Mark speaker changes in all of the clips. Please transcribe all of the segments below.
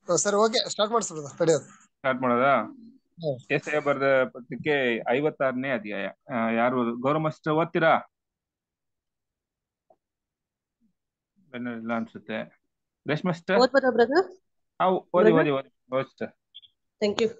Speaker 1: ಸರಿ okay start ಮಾಡಿಸ್ brother ತಡೆಯೋದು
Speaker 2: ಸ್ಟಾರ್ಟ್ ಮಾಡೋದಾ
Speaker 1: ಹ್ಮ್.
Speaker 2: ಎಸ್ಐ ಬರೆದ ಪತ್ರಿಕೆ ಐವತ್ತಾರನೇ ಅಧ್ಯಾಯ ಆ, ಯಾರು ಗೌರವಸ್ತ್ರ ಓದ್ತೀರಾ ಬೆನ್ನು ಇಲ್ಲ ಅನ್ಸುತ್ತೆ ರೇಷ್ಮಸ್ಟರ್
Speaker 3: ಓದ್ಬೋದಾ ಬ್ರದರ್
Speaker 2: ಓದಿ
Speaker 3: brother?
Speaker 2: ಓದಿ ಓದಿ ಓದಿ
Speaker 3: ಥ್ಯಾಂಕ್ ಯು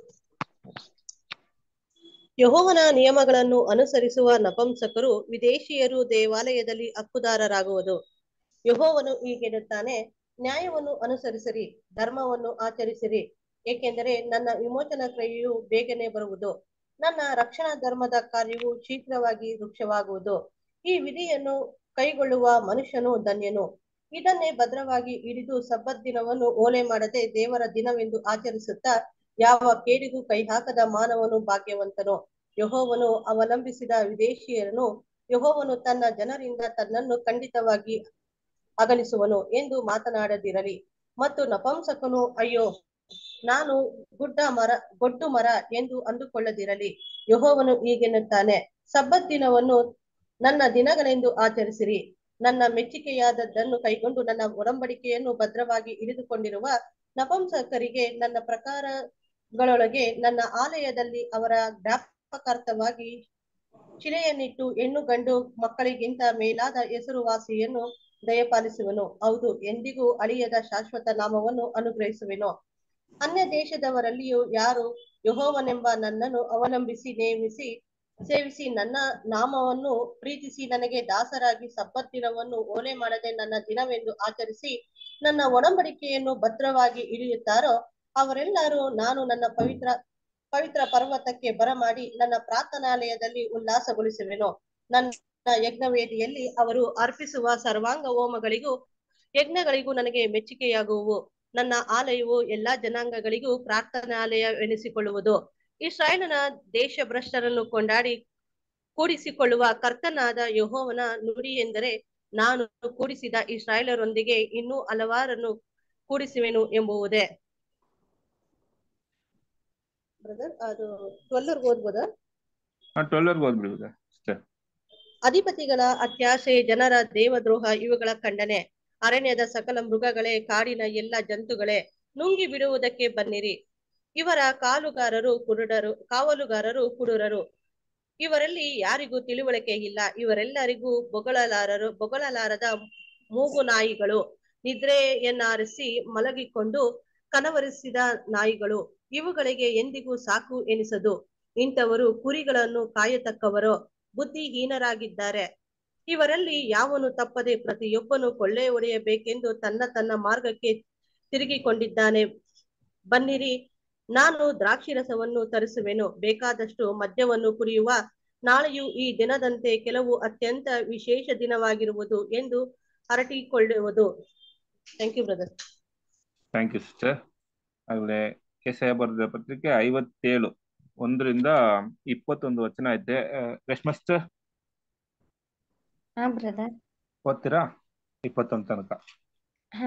Speaker 3: ಯಹೋವನ ನಿಯಮಗಳನ್ನು ಅನುಸರಿಸುವ ನಪಂಸಕರು ವಿದೇಶಿಯರು ದೇವಾಲಯದಲ್ಲಿ ಹಕ್ಕುದಾರರಾಗುವುದು ಯಹೋವನು ಹೀಗೆನ್ನುತ್ತಾನೆ ನ್ಯಾಯವನ್ನು ಅನುಸರಿಸಿರಿ ಧರ್ಮವನ್ನು ಆಚರಿಸಿರಿ ಏಕೆಂದರೆ ನನ್ನ ವಿಮೋಚನ ಕ್ರಿಯೆಯು ಬೇಗನೆ ಬರುವುದು ನನ್ನ ರಕ್ಷಣಾ ಧರ್ಮದ ಕಾರ್ಯವು ಶೀಘ್ರವಾಗಿ ವೃಕ್ಷವಾಗುವುದು ಈ ವಿಧಿಯನ್ನು ಕೈಗೊಳ್ಳುವ ಮನುಷ್ಯನು ಧನ್ಯನು ಇದನ್ನೇ ಭದ್ರವಾಗಿ ಹಿಡಿದು ಸಬ್ಬತ್ ದಿನವನ್ನು ಓಲೆ ಮಾಡದೆ ದೇವರ ದಿನವೆಂದು ಆಚರಿಸುತ್ತಾ ಯಾವ ಕೇಡಿಗೂ ಕೈ ಹಾಕದ ಮಾನವನು ಭಾಗ್ಯವಂತನು ಯಹೋವನು ಅವಲಂಬಿಸಿದ ವಿದೇಶಿಯರನು ಯಹೋವನು ತನ್ನ ಜನರಿಂದ ತನ್ನನ್ನು ಖಂಡಿತವಾಗಿ ಅಗಲಿಸುವನು ಎಂದು ಮಾತನಾಡದಿರಲಿ ಮತ್ತು ನಪಂಸಕನು ಅಯ್ಯೋ ನಾನು ಗುಡ್ಡ ಮರ ಗೊಡ್ಡು ಮರ ಎಂದು ಅಂದುಕೊಳ್ಳದಿರಲಿ ಯಹೋವನು ಹೀಗೆನ್ನುತ್ತಾನೆ ಸಬ್ಬತ್ ದಿನವನ್ನು ನನ್ನ ದಿನಗಳೆಂದು ಆಚರಿಸಿರಿ ನನ್ನ ಮೆಚ್ಚಿಕೆಯಾದದ್ದನ್ನು ಕೈಗೊಂಡು ನನ್ನ ಒಡಂಬಡಿಕೆಯನ್ನು ಭದ್ರವಾಗಿ ಹಿಡಿದುಕೊಂಡಿರುವ ನಪಂಸಕರಿಗೆ ನನ್ನ ಪ್ರಕಾರಗಳೊಳಗೆ ನನ್ನ ಆಲಯದಲ್ಲಿ ಅವರ ಜ್ಞಾಪಕಾರ್ಥವಾಗಿ ಶಿಲೆಯನ್ನಿಟ್ಟು ಹೆಣ್ಣು ಗಂಡು ಮಕ್ಕಳಿಗಿಂತ ಮೇಲಾದ ಹೆಸರುವಾಸಿಯನ್ನು ದಯಪಾಲಿಸುವನು ಹೌದು ಎಂದಿಗೂ ಅಳಿಯದ ಶಾಶ್ವತ ನಾಮವನ್ನು ಅನುಗ್ರಹಿಸುವೆನು ಅನ್ಯ ದೇಶದವರಲ್ಲಿಯೂ ಯಾರು ಯಹೋವನೆಂಬ ನನ್ನನ್ನು ಅವಲಂಬಿಸಿ ನೇಮಿಸಿ ಸೇವಿಸಿ ನನ್ನ ನಾಮವನ್ನು ಪ್ರೀತಿಸಿ ನನಗೆ ದಾಸರಾಗಿ ಸಬ್ಬತ್ ದಿನವನ್ನು ಓಲೆ ಮಾಡದೆ ನನ್ನ ದಿನವೆಂದು ಆಚರಿಸಿ ನನ್ನ ಒಡಂಬಡಿಕೆಯನ್ನು ಭದ್ರವಾಗಿ ಹಿಡಿಯುತ್ತಾರೋ ಅವರೆಲ್ಲರೂ ನಾನು ನನ್ನ ಪವಿತ್ರ ಪವಿತ್ರ ಪರ್ವತಕ್ಕೆ ಬರಮಾಡಿ ನನ್ನ ಪ್ರಾರ್ಥನಾಲಯದಲ್ಲಿ ಉಲ್ಲಾಸಗೊಳಿಸುವೆನು ನನ್ನ ಯಜ್ಞವೇದಿಯಲ್ಲಿ ಅವರು ಅರ್ಪಿಸುವ ಸರ್ವಾಂಗ ಹೋಮಗಳಿಗೂ ಯಜ್ಞಗಳಿಗೂ ನನಗೆ ಮೆಚ್ಚುಗೆಯಾಗುವು ನನ್ನ ಆಲಯವು ಎಲ್ಲಾ ಜನಾಂಗಗಳಿಗೂ ಪ್ರಾರ್ಥನಾಲಯವೆನಿಸಿಕೊಳ್ಳುವುದು ಇಸ್ರಾಯೇಲನ ದೇಶ ಭ್ರಷ್ಟರನ್ನು ಕೊಂಡಾಡಿ ಕೂಡಿಸಿಕೊಳ್ಳುವ ಕರ್ತನಾದ ಯಹೋವನ ನುಡಿ ಎಂದರೆ ನಾನು ಕೂಡಿಸಿದ ಇಸ್ರಾಯೇಲರೊಂದಿಗೆ ಇನ್ನೂ ಹಲವಾರನ್ನು ಕೂಡಿಸುವೆನು ಎಂಬುವುದೇ ಬ್ರದರ್ ಅದು ಟ್ವೆಲ್ಲರ್ಗೆ ಓದ್ಬೋದಾ
Speaker 2: ಟ್ವೆಲ್ವರ್ಗೆ ಓದ್ಬಿಡುವುದಾ ಅಷ್ಟೇ
Speaker 3: ಅಧಿಪತಿಗಳ ಅತ್ಯಾಸೆ ಜನರ ದೇವದ್ರೋಹ ಇವುಗಳ ಖಂಡನೆ ಅರಣ್ಯದ ಸಕಲ ಮೃಗಗಳೇ ಕಾಡಿನ ಎಲ್ಲ ಜಂತುಗಳೇ ನುಂಗಿ ಬಿಡುವುದಕ್ಕೆ ಬನ್ನಿರಿ ಇವರ ಕಾಲುಗಾರರು ಕುರುಡರು ಕಾವಲುಗಾರರು ಕುಡುರರು ಇವರಲ್ಲಿ ಯಾರಿಗೂ ತಿಳುವಳಿಕೆ ಇಲ್ಲ ಇವರೆಲ್ಲರಿಗೂ ಬೊಗಳಲಾರರು ಬೊಗಳಲಾರದ ಮೂಗು ನಾಯಿಗಳು ನಿದ್ರೆಯನ್ನಾರಿಸಿ ಮಲಗಿಕೊಂಡು ಕನವರಿಸಿದ ನಾಯಿಗಳು ಇವುಗಳಿಗೆ ಎಂದಿಗೂ ಸಾಕು ಎನಿಸದು ಇಂಥವರು ಕುರಿಗಳನ್ನು ಕಾಯತಕ್ಕವರೋ ಬುದ್ಧಿಹೀನರಾಗಿದ್ದಾರೆ ಇವರಲ್ಲಿ ಯಾವನು ತಪ್ಪದೆ ಪ್ರತಿಯೊಬ್ಬನು ಕೊಳ್ಳೆ ಹೊಡೆಯಬೇಕೆಂದು ತನ್ನ ತನ್ನ ಮಾರ್ಗಕ್ಕೆ ತಿರುಗಿಕೊಂಡಿದ್ದಾನೆ ಬನ್ನಿರಿ ನಾನು ದ್ರಾಕ್ಷಿರಸವನ್ನು ತರಿಸುವೆನು ಬೇಕಾದಷ್ಟು ಮದ್ಯವನ್ನು ಕುಡಿಯುವ ನಾಳೆಯು ಈ ದಿನದಂತೆ ಕೆಲವು ಅತ್ಯಂತ ವಿಶೇಷ ದಿನವಾಗಿರುವುದು ಎಂದು ಹರಟಿಕೊಳ್ಳುವುದು thank you brother
Speaker 2: thank you sister ಆಗಲೇ ಎಸ್ಐ ಬರೆದ ಪತ್ರಿಕೆ ಐವತ್ತೇಳು ಒಂದರಿಂದ ಇಪ್ಪತ್ತೊಂದು ವಚನ ಐತೆ ರೇಷ್ಮಸ್ಟರ್
Speaker 4: ಹಾ ಬ್ರದರ್
Speaker 2: ಓದ್ತೀರಾ ಇಪ್ಪತ್ತೊಂದು ತನಕ
Speaker 4: ಹಾ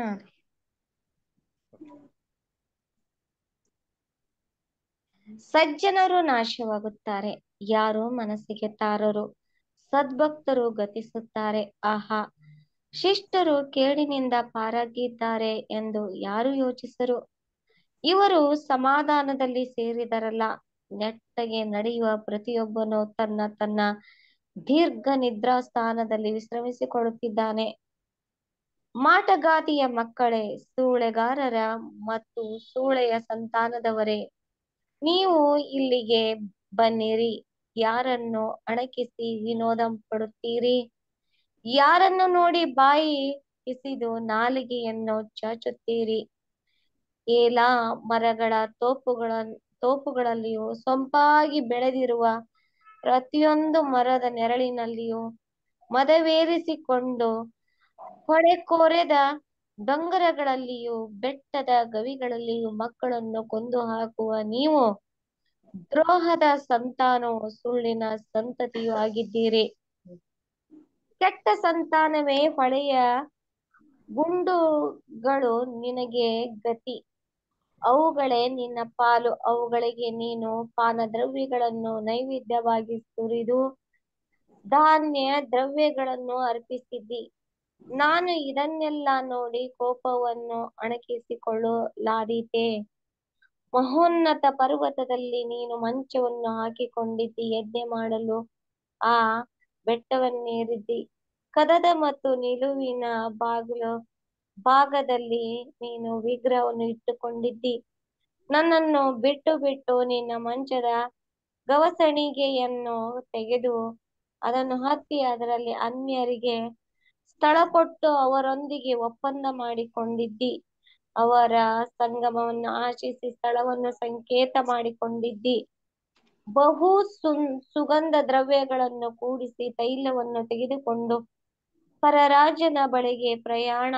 Speaker 4: ಸಜ್ಜನರು ನಾಶವಾಗುತ್ತಾರೆ ಯಾರು ಮನಸ್ಸಿಗೆ ತಾರರು ಸದ್ಭಕ್ತರು ಗತಿಸುತ್ತಾರೆ ಆಹಾ ಶಿಷ್ಟರು ಕೇಡಿನಿಂದ ಪಾರಾಗಿದ್ದಾರೆ ಎಂದು ಯಾರು ಯೋಚಿಸರು ಇವರು ಸಮಾಧಾನದಲ್ಲಿ ಸೇರಿದರಲ್ಲ ನೆಟ್ಟಗೆ ನಡೆಯುವ ಪ್ರತಿಯೊಬ್ಬನು ತನ್ನ ತನ್ನ ದೀರ್ಘ ನಿದ್ರಾ ಸ್ಥಾನದಲ್ಲಿ ವಿಶ್ರಮಿಸಿಕೊಳ್ಳುತ್ತಿದ್ದಾನೆ ಮಾಟಗಾತಿಯ ಮಕ್ಕಳೇ ಸೂಳೆಗಾರರ ಮತ್ತು ಸೂಳೆಯ ಸಂತಾನದವರೇ ನೀವು ಇಲ್ಲಿಗೆ ಬನ್ನಿರಿ ಯಾರನ್ನು ಅಣಕಿಸಿ ವಿನೋದ ಪಡುತ್ತೀರಿ ಯಾರನ್ನು ನೋಡಿ ಬಾಯಿ ಕಿಸಿದು ನಾಲಿಗೆಯನ್ನು ಚಾಚುತ್ತೀರಿ ಏಲಾ ಮರಗಳ ತೋಪುಗಳ ತೋಪುಗಳಲ್ಲಿಯೂ ಸೊಂಪಾಗಿ ಬೆಳೆದಿರುವ ಪ್ರತಿಯೊಂದು ಮರದ ನೆರಳಿನಲ್ಲಿಯೂ ಮದವೇರಿಸಿಕೊಂಡು ಹೊಡೆಕೊರೆದ ಡೊಂಗರಗಳಲ್ಲಿಯೂ ಬೆಟ್ಟದ ಗವಿಗಳಲ್ಲಿಯೂ ಮಕ್ಕಳನ್ನು ಕೊಂದು ಹಾಕುವ ನೀವು ದ್ರೋಹದ ಸಂತಾನವು ಸುಳ್ಳಿನ ಸಂತತಿಯೂ ಆಗಿದ್ದೀರಿ ಕೆಟ್ಟ ಸಂತಾನವೇ ಹೊಳೆಯ ಗುಂಡುಗಳು ನಿನಗೆ ಗತಿ ಅವುಗಳೇ ನಿನ್ನ ಪಾಲು ಅವುಗಳಿಗೆ ನೀನು ಪಾನದ್ರವ್ಯಗಳನ್ನು ನೈವೇದ್ಯವಾಗಿ ಸುರಿದು ಧಾನ್ಯ ದ್ರವ್ಯಗಳನ್ನು ಅರ್ಪಿಸಿದ್ದಿ ನಾನು ಇದನ್ನೆಲ್ಲ ನೋಡಿ ಕೋಪವನ್ನು ಅಣಕಿಸಿಕೊಳ್ಳಲಾದೀತೆ ಮಹೋನ್ನತ ಪರ್ವತದಲ್ಲಿ ನೀನು ಮಂಚವನ್ನು ಹಾಕಿಕೊಂಡಿದ್ದಿ ಯಜ್ಞೆ ಮಾಡಲು ಆ ಬೆಟ್ಟವನ್ನೇರಿದ್ದಿ ಕದದ ಮತ್ತು ನಿಲುವಿನ ಬಾಗಿಲು ಭಾಗದಲ್ಲಿ ನೀನು ವಿಗ್ರಹವನ್ನು ಇಟ್ಟುಕೊಂಡಿದ್ದಿ ನನ್ನನ್ನು ಬಿಟ್ಟು ಬಿಟ್ಟು ನಿನ್ನ ಮಂಚದ ಗವಸಣಿಗೆಯನ್ನು ತೆಗೆದು ಅದನ್ನು ಹತ್ತಿ ಅದರಲ್ಲಿ ಅನ್ಯರಿಗೆ ಸ್ಥಳ ಕೊಟ್ಟು ಅವರೊಂದಿಗೆ ಒಪ್ಪಂದ ಮಾಡಿಕೊಂಡಿದ್ದಿ ಅವರ ಸಂಗಮವನ್ನು ಆಶಿಸಿ ಸ್ಥಳವನ್ನು ಸಂಕೇತ ಮಾಡಿಕೊಂಡಿದ್ದಿ ಬಹು ಸು ಸುಗಂಧ ದ್ರವ್ಯಗಳನ್ನು ಕೂಡಿಸಿ ತೈಲವನ್ನು ತೆಗೆದುಕೊಂಡು ಪರರಾಜನ ಬಳಿಗೆ ಪ್ರಯಾಣ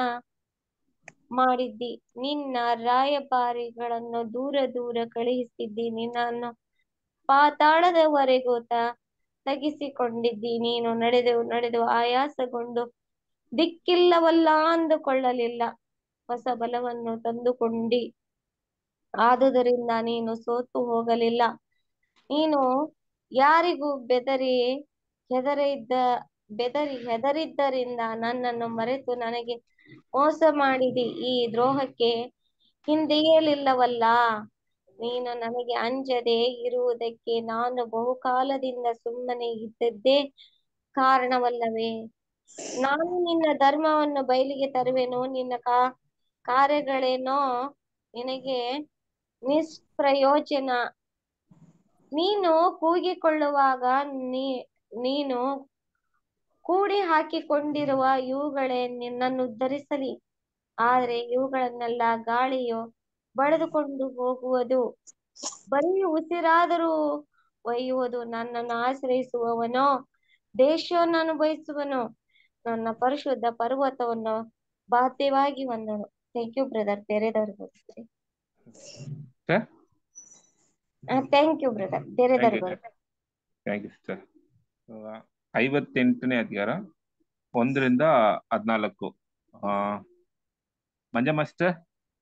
Speaker 4: ಮಾಡಿದ್ದಿ ನಿನ್ನ ರಾಯಭಾರಿಗಳನ್ನು ದೂರ ದೂರ ಕಳುಹಿಸಿದ್ದಿ ನಿನ್ನನ್ನು ಪಾತಾಳದವರೆಗೂ ತ ತಗ್ಗಿಸಿಕೊಂಡಿದ್ದಿ ನೀನು ನಡೆದು ನಡೆದು ಆಯಾಸಗೊಂಡು ದಿಕ್ಕಿಲ್ಲವಲ್ಲ ಅಂದುಕೊಳ್ಳಲಿಲ್ಲ ಹೊಸ ಬಲವನ್ನು ತಂದುಕೊಂಡಿ ಆದುದರಿಂದ ನೀನು ಸೋತು ಹೋಗಲಿಲ್ಲ ನೀನು ಯಾರಿಗೂ ಬೆದರಿ ಹೆದರಿದ್ದ ಬೆದರಿ ಹೆದರಿದ್ದರಿಂದ ನನ್ನನ್ನು ಮರೆತು ನನಗೆ ಮೋಸ ಮಾಡಿದಿ ಈ ದ್ರೋಹಕ್ಕೆ ಹಿಂದೆಯಲಿಲ್ಲವಲ್ಲ ನೀನು ನನಗೆ ಅಂಜದೆ ಇರುವುದಕ್ಕೆ ನಾನು ಬಹುಕಾಲದಿಂದ ಸುಮ್ಮನೆ ಇದ್ದದ್ದೇ ಕಾರಣವಲ್ಲವೇ ನಾನು ನಿನ್ನ ಧರ್ಮವನ್ನು ಬಯಲಿಗೆ ತರುವೆನು ನಿನ್ನ ಕಾ ಕಾರ್ಯಗಳೇನೋ ನಿನಗೆ ನಿಷ್ಪ್ರಯೋಜನ ನೀನು ಕೂಗಿಕೊಳ್ಳುವಾಗ ನೀ ನೀನು ಕೂಡಿ ಹಾಕಿಕೊಂಡಿರುವ ಇವುಗಳೇ ನಿನ್ನನ್ನು ಉದ್ಧರಿಸಲಿ ಆದರೆ ಇವುಗಳನ್ನೆಲ್ಲ ಗಾಳಿಯು ಬಡಿದುಕೊಂಡು ಹೋಗುವುದು ಬರೀ ಉಸಿರಾದರೂ ಒಯ್ಯುವುದು ನನ್ನನ್ನು ಆಶ್ರಯಿಸುವವನೋ ದೇಶವನ್ನು ಅನುಭವಿಸುವನು ನನ್ನ ಪರಿಶುದ್ಧ ಪರ್ವತವನ್ನು ಬಾಧ್ಯವಾಗಿ ಹೊಂದನು ಥ್ಯಾಂಕ್ ಯು ಬ್ರದರ್ ಬೇರೆದವ್ರಿಗೆ ಹೋಗ್ತೀರಿ
Speaker 2: Sir?
Speaker 4: Thank you brother
Speaker 2: thank
Speaker 4: ಬೇರೆದವ್ರಿಗೆ
Speaker 2: ಯು ಥ್ಯಾಂಕ್ ಯು ಸಿಸ್ಟರ್ ಐವತ್ತೆಂಟನೇ ಅಧಿಕಾರ ಒಂದರಿಂದ ಹದಿನಾಲ್ಕು ಮಂಜಮ್ಮ ಸಿಸ್ಟರ್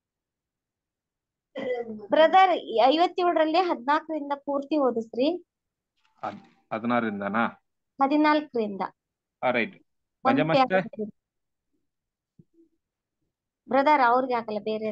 Speaker 4: ಬ್ರದರ್ ಐವತ್ತೇಳರಲ್ಲಿ ಹದ್ನಾಲ್ಕರಿಂದ ಪೂರ್ತಿ ಓದಿಸ್ರಿ
Speaker 2: ಹದಿನಾರರಿಂದನಾ
Speaker 4: ಹದಿನಾಲ್ಕರಿಂದ
Speaker 2: ರೈಟ್ ಮಂಜಮ್ಮ ಸಿಸ್ಟರ್
Speaker 4: ಬ್ರದರ್ ಅವ್ರಿಗೆ ಹಾಕಲ್ಲ ಬೇರೆ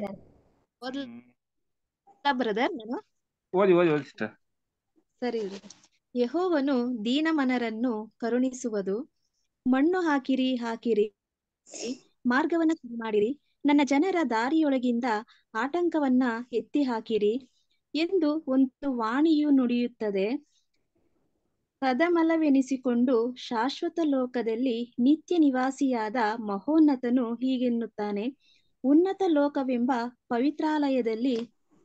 Speaker 5: ಬ್ರದರ್ ನಾನು
Speaker 2: ಓದಿ ಓದಿ ಓದಿ ಸಿಸ್ಟರ್
Speaker 5: ಸರಿ ಯಹೋವನು ದೀನಮನರನ್ನು ಕರುಣಿಸುವುದು ಮಣ್ಣು ಹಾಕಿರಿ ಹಾಕಿರಿ ಮಾರ್ಗವನ್ನ ಸರಿ ಮಾಡಿರಿ ನನ್ನ ಜನರ ದಾರಿಯೊಳಗಿಂದ ಆಟಂಕವನ್ನ ಎತ್ತಿ ಹಾಕಿರಿ ಎಂದು ಒಂದು ವಾಣಿಯು ನುಡಿಯುತ್ತದೆ ಕದಮಲವೆನಿಸಿಕೊಂಡು ಶಾಶ್ವತ ಲೋಕದಲ್ಲಿ ನಿತ್ಯ ನಿವಾಸಿಯಾದ ಮಹೋನ್ನತನು ಹೀಗೆನ್ನುತ್ತಾನೆ ಉನ್ನತ ಲೋಕವೆಂಬ ಪವಿತ್ರಾಲಯದಲ್ಲಿ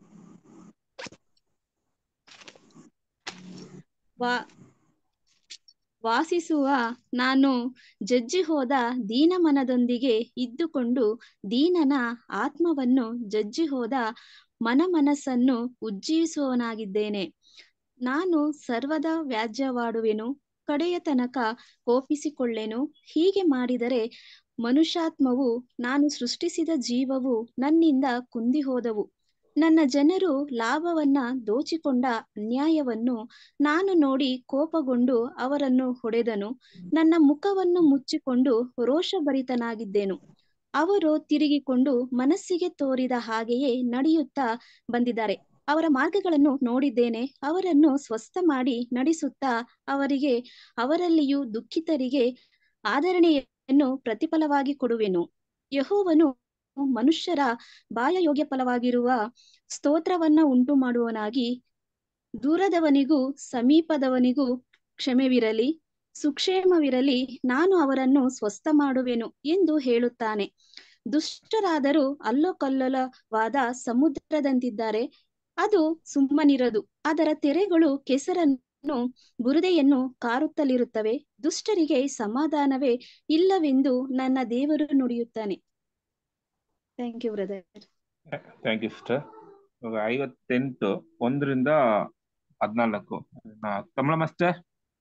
Speaker 5: ವಾ ವಾಸಿಸುವ ನಾನು ಜಜ್ಜಿ ಹೋದ ದೀನ ಮನದೊಂದಿಗೆ ಇದ್ದುಕೊಂಡು ದೀನನ ಆತ್ಮವನ್ನು ಜಜ್ಜಿ ಹೋದ ಮನ ಮನಸ್ಸನ್ನು ಉಜ್ಜೀವಿಸುವವನಾಗಿದ್ದೇನೆ ನಾನು ಸರ್ವದ ವ್ಯಾಜ್ಯವಾಡುವೆನು ಕಡೆಯ ತನಕ ಕೋಪಿಸಿಕೊಳ್ಳೆನು ಹೀಗೆ ಮಾಡಿದರೆ ಮನುಷ್ಯಾತ್ಮವು ನಾನು ಸೃಷ್ಟಿಸಿದ ಜೀವವು ನನ್ನಿಂದ ಕುಂದಿ ಹೋದವು ನನ್ನ ಜನರು ಲಾಭವನ್ನ ದೋಚಿಕೊಂಡ ಅನ್ಯಾಯವನ್ನು ನಾನು ನೋಡಿ ಕೋಪಗೊಂಡು ಅವರನ್ನು ಹೊಡೆದನು ನನ್ನ ಮುಖವನ್ನು ಮುಚ್ಚಿಕೊಂಡು ರೋಷಭರಿತನಾಗಿದ್ದೆನು ಅವರು ತಿರುಗಿಕೊಂಡು ಮನಸ್ಸಿಗೆ ತೋರಿದ ಹಾಗೆಯೇ ನಡೆಯುತ್ತಾ ಬಂದಿದ್ದಾರೆ ಅವರ ಮಾರ್ಗಗಳನ್ನು ನೋಡಿದ್ದೇನೆ ಅವರನ್ನು ಸ್ವಸ್ಥ ಮಾಡಿ ನಡೆಸುತ್ತಾ ಅವರಿಗೆ ಅವರಲ್ಲಿಯೂ ದುಃಖಿತರಿಗೆ ಆದರಣೆಯನ್ನು ಪ್ರತಿಫಲವಾಗಿ ಕೊಡುವೆನು ಯಹೋವನು ಮನುಷ್ಯರ ಬಾಯಯೋಗ್ಯ ಫಲವಾಗಿರುವ ಸ್ತೋತ್ರವನ್ನ ಉಂಟು ಮಾಡುವನಾಗಿ ದೂರದವನಿಗೂ ಸಮೀಪದವನಿಗೂ ಕ್ಷಮೆವಿರಲಿ ಸುಕ್ಷೇಮವಿರಲಿ ನಾನು ಅವರನ್ನು ಸ್ವಸ್ಥ ಮಾಡುವೆನು ಎಂದು ಹೇಳುತ್ತಾನೆ ದುಷ್ಟರಾದರೂ ಅಲ್ಲೋಕಲ್ಲೋಲವಾದ ಸಮುದ್ರದಂತಿದ್ದಾರೆ ಅದು ಸುಮ್ಮನಿರದು ಅದರ ತೆರೆಗಳು ಕೆಸರನ್ನು ಬುರುದೆಯನ್ನು ಕಾರುತ್ತಲಿರುತ್ತವೆ ದುಷ್ಟರಿಗೆ ಸಮಾಧಾನವೇ ಇಲ್ಲವೆಂದು ನನ್ನ ದೇವರು ನುಡಿಯುತ್ತಾನೆ thank you brother
Speaker 2: thank you sister ಇವಾಗ ಐವತ್ತೆಂಟು ಒಂದರಿಂದ ಹದಿನಾಲ್ಕು ಕಮಲ ಮಾಸ್ಟರ್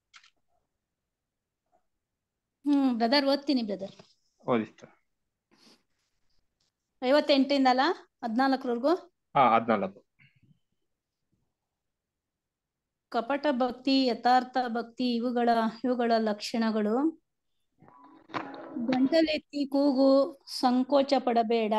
Speaker 6: ಹ್ಮ್ ಬ್ರದರ್ ಓದ್ತೀನಿ ಬ್ರದರ್
Speaker 2: ಓದಿ ಸಿಸ್ಟರ್
Speaker 6: ಐವತ್ತೆಂಟರಿಂದಲ್ಲ ಹದ್ನಾಲ್ಕರವರೆಗೂ
Speaker 2: ಹಾ ಹದಿನಾಲ್ಕು
Speaker 6: ಕಪಟ ಭಕ್ತಿ ಯಥಾರ್ಥ ಭಕ್ತಿ ಇವುಗಳ ಇವುಗಳ ಲಕ್ಷಣಗಳು ಗಂಟಲೆತ್ತಿ ಕೂಗು ಸಂಕೋಚ ಪಡಬೇಡ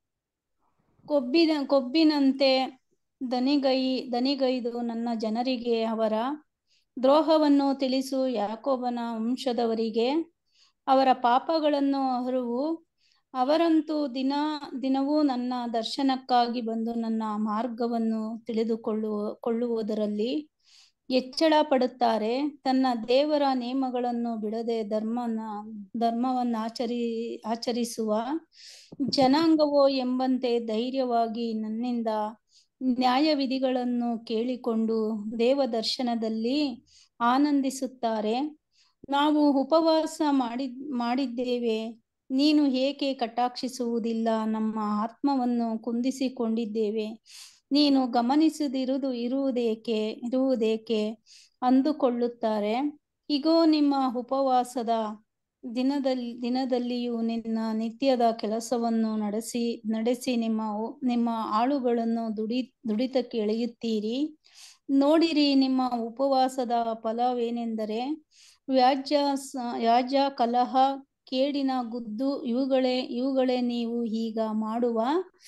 Speaker 6: ಕೊಬ್ಬಿನ ಕೊಬ್ಬಿನಂತೆ ದನಿಗೈ ದನಿಗೈದು ನನ್ನ ಜನರಿಗೆ ಅವರ ದ್ರೋಹವನ್ನು ತಿಳಿಸು ಯಾಕೋಬನ ವಂಶದವರಿಗೆ ಅವರ ಪಾಪಗಳನ್ನು ಅರುವು ಅವರಂತೂ ದಿನ ದಿನವೂ ನನ್ನ ದರ್ಶನಕ್ಕಾಗಿ ಬಂದು ನನ್ನ ಮಾರ್ಗವನ್ನು ತಿಳಿದುಕೊಳ್ಳುವ ಕೊಳ್ಳುವುದರಲ್ಲಿ ಹೆಚ್ಚಳ ಪಡುತ್ತಾರೆ ತನ್ನ ದೇವರ ನಿಯಮಗಳನ್ನು ಬಿಡದೆ ಧರ್ಮನ ಧರ್ಮವನ್ನು ಆಚರಿ ಆಚರಿಸುವ ಜನಾಂಗವೋ ಎಂಬಂತೆ ಧೈರ್ಯವಾಗಿ ನನ್ನಿಂದ ನ್ಯಾಯವಿಧಿಗಳನ್ನು ಕೇಳಿಕೊಂಡು ದೇವ ದರ್ಶನದಲ್ಲಿ ಆನಂದಿಸುತ್ತಾರೆ ನಾವು ಉಪವಾಸ ಮಾಡಿ ಮಾಡಿದ್ದೇವೆ ನೀನು ಏಕೆ ಕಟಾಕ್ಷಿಸುವುದಿಲ್ಲ ನಮ್ಮ ಆತ್ಮವನ್ನು ಕುಂದಿಸಿಕೊಂಡಿದ್ದೇವೆ ನೀನು ಗಮನಿಸದಿರುವುದು ಇರುವುದೇಕೆ ಇರುವುದೇಕೆ ಅಂದುಕೊಳ್ಳುತ್ತಾರೆ ಇಗೋ ನಿಮ್ಮ ಉಪವಾಸದ ದಿನದಲ್ಲಿ ದಿನದಲ್ಲಿಯೂ ನಿನ್ನ ನಿತ್ಯದ ಕೆಲಸವನ್ನು ನಡೆಸಿ ನಡೆಸಿ ನಿಮ್ಮ ನಿಮ್ಮ ಆಳುಗಳನ್ನು ದುಡಿ ದುಡಿತಕ್ಕೆ ಎಳೆಯುತ್ತೀರಿ ನೋಡಿರಿ ನಿಮ್ಮ ಉಪವಾಸದ ಫಲವೇನೆಂದರೆ ವ್ಯಾಜ್ಯ ವ್ಯಾಜ್ಯ ಕಲಹ ಕೇಡಿನ ಗುದ್ದು ಇವುಗಳೇ ಇವುಗಳೇ ನೀವು ಈಗ ಮಾಡುವ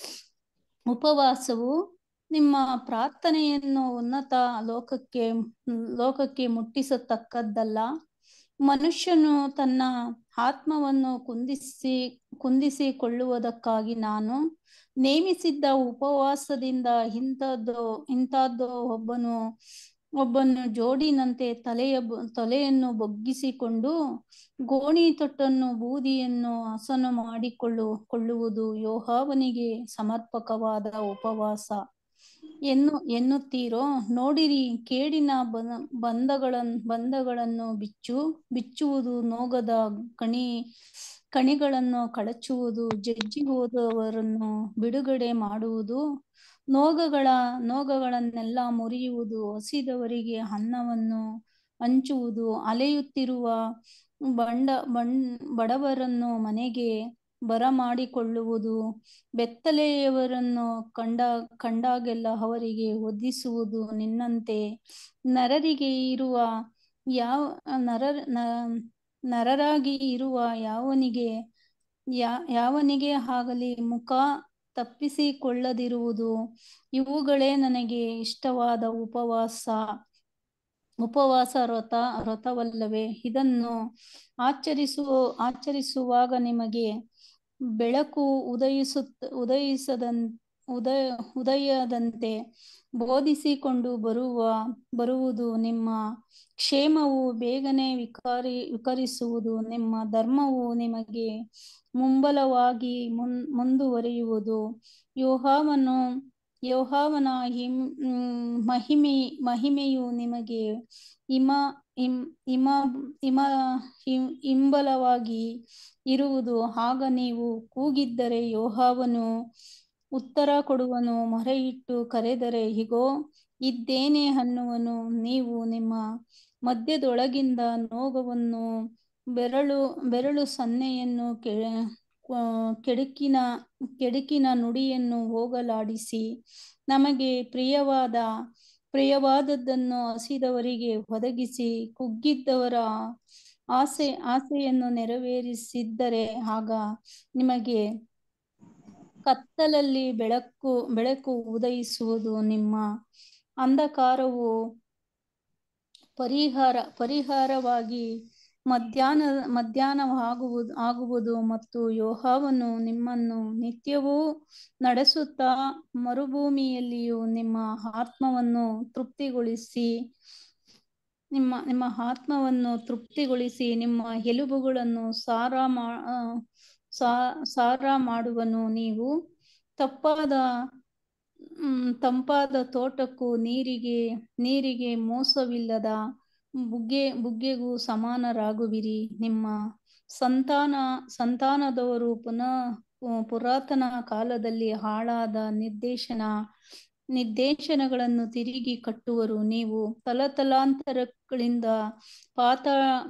Speaker 6: ಉಪವಾಸವು ನಿಮ್ಮ ಪ್ರಾರ್ಥನೆಯನ್ನು ಉನ್ನತ ಲೋಕಕ್ಕೆ ಲೋಕಕ್ಕೆ ಮುಟ್ಟಿಸತಕ್ಕದ್ದಲ್ಲ ಮನುಷ್ಯನು ತನ್ನ ಆತ್ಮವನ್ನು ಕುಂದಿಸಿ ಕುಂದಿಸಿಕೊಳ್ಳುವುದಕ್ಕಾಗಿ ನಾನು ನೇಮಿಸಿದ್ದ ಉಪವಾಸದಿಂದ ಇಂಥದ್ದು ಇಂಥದ್ದು ಒಬ್ಬನು ಒಬ್ಬನು ಜೋಡಿನಂತೆ ತಲೆಯ ತಲೆಯನ್ನು ಬೊಗ್ಗಿಸಿಕೊಂಡು ಗೋಣಿ ತೊಟ್ಟನ್ನು ಬೂದಿಯನ್ನು ಹಸನು ಮಾಡಿಕೊಳ್ಳು ಕೊಳ್ಳುವುದು ಯೋಹಾವನಿಗೆ ಸಮರ್ಪಕವಾದ ಉಪವಾಸ ಎನ್ನು ಎನ್ನುತ್ತೀರೋ ನೋಡಿರಿ ಕೇಡಿನ ಬಂಧಗಳನ್ನು ಬಂಧಗಳನ್ನು ಬಿಚ್ಚು ಬಿಚ್ಚುವುದು ನೋಗದ ಕಣಿ ಕಣಿಗಳನ್ನು ಕಳಚುವುದು ಜಜ್ಜಿ ಹೋದವರನ್ನು ಬಿಡುಗಡೆ ಮಾಡುವುದು ನೋಗಗಳ ನೋಗಗಳನ್ನೆಲ್ಲ ಮುರಿಯುವುದು ಹಸಿದವರಿಗೆ ಅನ್ನವನ್ನು ಹಂಚುವುದು ಅಲೆಯುತ್ತಿರುವ ಬಂಡ ಬಣ್ ಬಡವರನ್ನು ಮನೆಗೆ ಬರಮಾಡಿಕೊಳ್ಳುವುದು ಬೆತ್ತಲೆಯವರನ್ನು ಕಂಡ ಕಂಡಾಗೆಲ್ಲ ಅವರಿಗೆ ಒದಿಸುವುದು ನಿನ್ನಂತೆ ನರರಿಗೆ ಇರುವ ಯಾವ ನರ ನರರಾಗಿ ಇರುವ ಯಾವನಿಗೆ ಯಾ ಯಾವನಿಗೆ ಆಗಲಿ ಮುಖ ತಪ್ಪಿಸಿಕೊಳ್ಳದಿರುವುದು ಇವುಗಳೇ ನನಗೆ ಇಷ್ಟವಾದ ಉಪವಾಸ ಉಪವಾಸ ವ್ರತ ವ್ರತವಲ್ಲವೇ ಇದನ್ನು ಆಚರಿಸುವ ಆಚರಿಸುವಾಗ ನಿಮಗೆ ಬೆಳಕು ಉದಯಿಸುತ್ತ ಉದಯಿಸದನ್ ಉದಯ ಉದಯದಂತೆ ಬೋಧಿಸಿಕೊಂಡು ಬರುವ ಬರುವುದು ನಿಮ್ಮ ಕ್ಷೇಮವು ಬೇಗನೆ ವಿಕಾರಿ ವಿಕರಿಸುವುದು ನಿಮ್ಮ ಧರ್ಮವು ನಿಮಗೆ ಮುಂಬಲವಾಗಿ ಮುನ್ ಮುಂದುವರಿಯುವುದು ಯೋಹಾವನು ಯೋಹಾವನ ಹಿಂ ಮಹಿಮೆ ಮಹಿಮೆಯು ನಿಮಗೆ ಇಮ ಇಮ್ ಇಮ ಇಮ ಹಿಂಬಲವಾಗಿ ಇರುವುದು ಆಗ ನೀವು ಕೂಗಿದ್ದರೆ ಯೋಹಾವನು ಉತ್ತರ ಕೊಡುವನು ಮೊರೆಯಿಟ್ಟು ಕರೆದರೆ ಹಿಗೋ ಇದ್ದೇನೆ ಅನ್ನುವನು ನೀವು ನಿಮ್ಮ ಮಧ್ಯದೊಳಗಿಂದ ನೋಗವನ್ನು ಬೆರಳು ಬೆರಳು ಸನ್ನೆಯನ್ನು ಕೆ ಕೆಡುಕಿನ ಕೆಡುಕಿನ ನುಡಿಯನ್ನು ಹೋಗಲಾಡಿಸಿ ನಮಗೆ ಪ್ರಿಯವಾದ ಪ್ರಿಯವಾದದ್ದನ್ನು ಹಸಿದವರಿಗೆ ಒದಗಿಸಿ ಕುಗ್ಗಿದ್ದವರ ಆಸೆ ಆಸೆಯನ್ನು ನೆರವೇರಿಸಿದ್ದರೆ ಆಗ ನಿಮಗೆ ಕತ್ತಲಲ್ಲಿ ಬೆಳಕು ಬೆಳಕು ಉದಯಿಸುವುದು ನಿಮ್ಮ ಅಂಧಕಾರವು ಪರಿಹಾರ ಪರಿಹಾರವಾಗಿ ಮಧ್ಯಾಹ್ನ ಮಧ್ಯಾಹ್ನವಾಗುವುದು ಆಗುವುದು ಮತ್ತು ಯೋಹಾವನು ನಿಮ್ಮನ್ನು ನಿತ್ಯವೂ ನಡೆಸುತ್ತಾ ಮರುಭೂಮಿಯಲ್ಲಿಯೂ ನಿಮ್ಮ ಆತ್ಮವನ್ನು ತೃಪ್ತಿಗೊಳಿಸಿ ನಿಮ್ಮ ನಿಮ್ಮ ಆತ್ಮವನ್ನು ತೃಪ್ತಿಗೊಳಿಸಿ ನಿಮ್ಮ ಎಲುಬುಗಳನ್ನು ಸಾರ ಮಾ ಸಾರ ಮಾಡುವನು ನೀವು ತಪ್ಪಾದ ತಂಪಾದ ತೋಟಕ್ಕೂ ನೀರಿಗೆ ನೀರಿಗೆ ಮೋಸವಿಲ್ಲದ ಬುಗ್ಗೆ ಬುಗ್ಗೆಗೂ ಸಮಾನರಾಗುವಿರಿ ನಿಮ್ಮ ಸಂತಾನ ಸಂತಾನದವರು ಪುನಃ ಪುರಾತನ ಕಾಲದಲ್ಲಿ ಹಾಳಾದ ನಿರ್ದೇಶನ ನಿರ್ದೇಶನಗಳನ್ನು ತಿರುಗಿ ಕಟ್ಟುವರು ನೀವು ತಲತಲಾಂತರಗಳಿಂದ ಪಾತ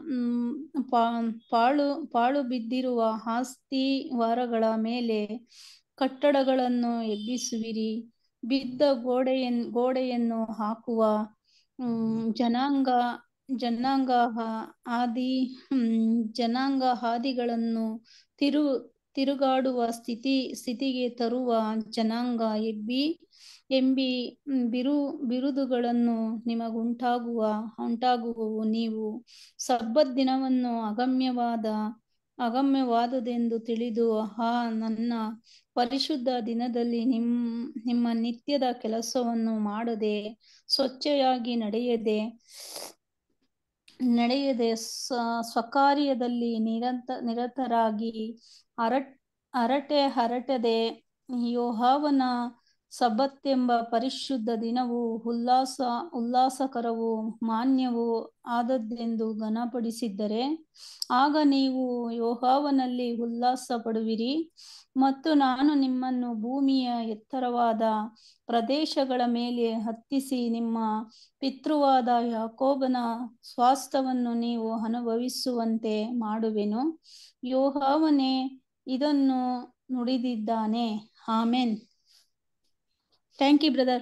Speaker 6: ಪಾಳು ಪಾಳು ಬಿದ್ದಿರುವ ಆಸ್ತಿ ವಾರಗಳ ಮೇಲೆ ಕಟ್ಟಡಗಳನ್ನು ಎಬ್ಬಿಸುವಿರಿ ಬಿದ್ದ ಗೋಡೆಯನ್ ಗೋಡೆಯನ್ನು ಹಾಕುವ ಜನಾಂಗ ಜನಾಂಗ ಹಾ- ಆದಿ ಹ್ಮ್, ಜನಾಂಗ ಹಾದಿಗಳನ್ನು ತಿರು ತಿರುಗಾಡುವ ಸ್ಥಿತಿ ಸ್ಥಿತಿಗೆ ತರುವ ಜನಾಂಗ ಎಬ್ಬಿ ಎಂಬಿ ಹ್ಮ್, ಬಿರು ಬಿರುದುಗಳನ್ನು ನಿಮಗುಂಟಾಗುವ ಉಂಟಾಗುವವು ನೀವು ಸಬ್ಬತ್ ದಿನವನ್ನು ಅಗಮ್ಯವಾದ ಅಗಮ್ಯವಾದುದೆಂದು ತಿಳಿದು ಆ ನನ್ನ ಪರಿಶುದ್ಧ ದಿನದಲ್ಲಿ ನಿಮ್ ನಿಮ್ಮ ನಿತ್ಯದ ಕೆಲಸವನ್ನು ಮಾಡದೆ ಸ್ವಚ್ಛೆಯಾಗಿ ನಡೆಯದೆ ನಡೆಯದೆ ಸ- ಸ್ವಕಾರ್ಯದಲ್ಲಿ ನಿರಂತ ನಿರತರಾಗಿ ಹರಟ್ ಹರಟೆ ಹರಟದೆ ಯೋಹಾವನ ಸಬ್ಬತ್ತೆಂಬ ಪರಿಶುದ್ಧ ದಿನವು ಉಲ್ಲಾಸ ಉಲ್ಲಾಸಕರವೂ ಮಾನ್ಯವೂ ಆದದ್ದೆಂದು ಘನಪಡಿಸಿದ್ದರೆ ಆಗ ನೀವು ಯೋಹಾವನಲ್ಲಿ ಉಲ್ಲಾಸ ಪಡುವಿರಿ ಮತ್ತು ನಾನು ನಿಮ್ಮನ್ನು ಭೂಮಿಯ ಎತ್ತರವಾದ ಪ್ರದೇಶಗಳ ಮೇಲೆ ಹತ್ತಿಸಿ ನಿಮ್ಮ ಪಿತೃವಾದ ಯಾಕೋಬನ ಸ್ವಾಸ್ಥ್ಯವನ್ನು ನೀವು ಅನುಭವಿಸುವಂತೆ ಮಾಡುವೆನು ಯೋಹಾವನೇ ಇದನ್ನು ನುಡಿದಿದ್ದಾನೆ amen thank you brother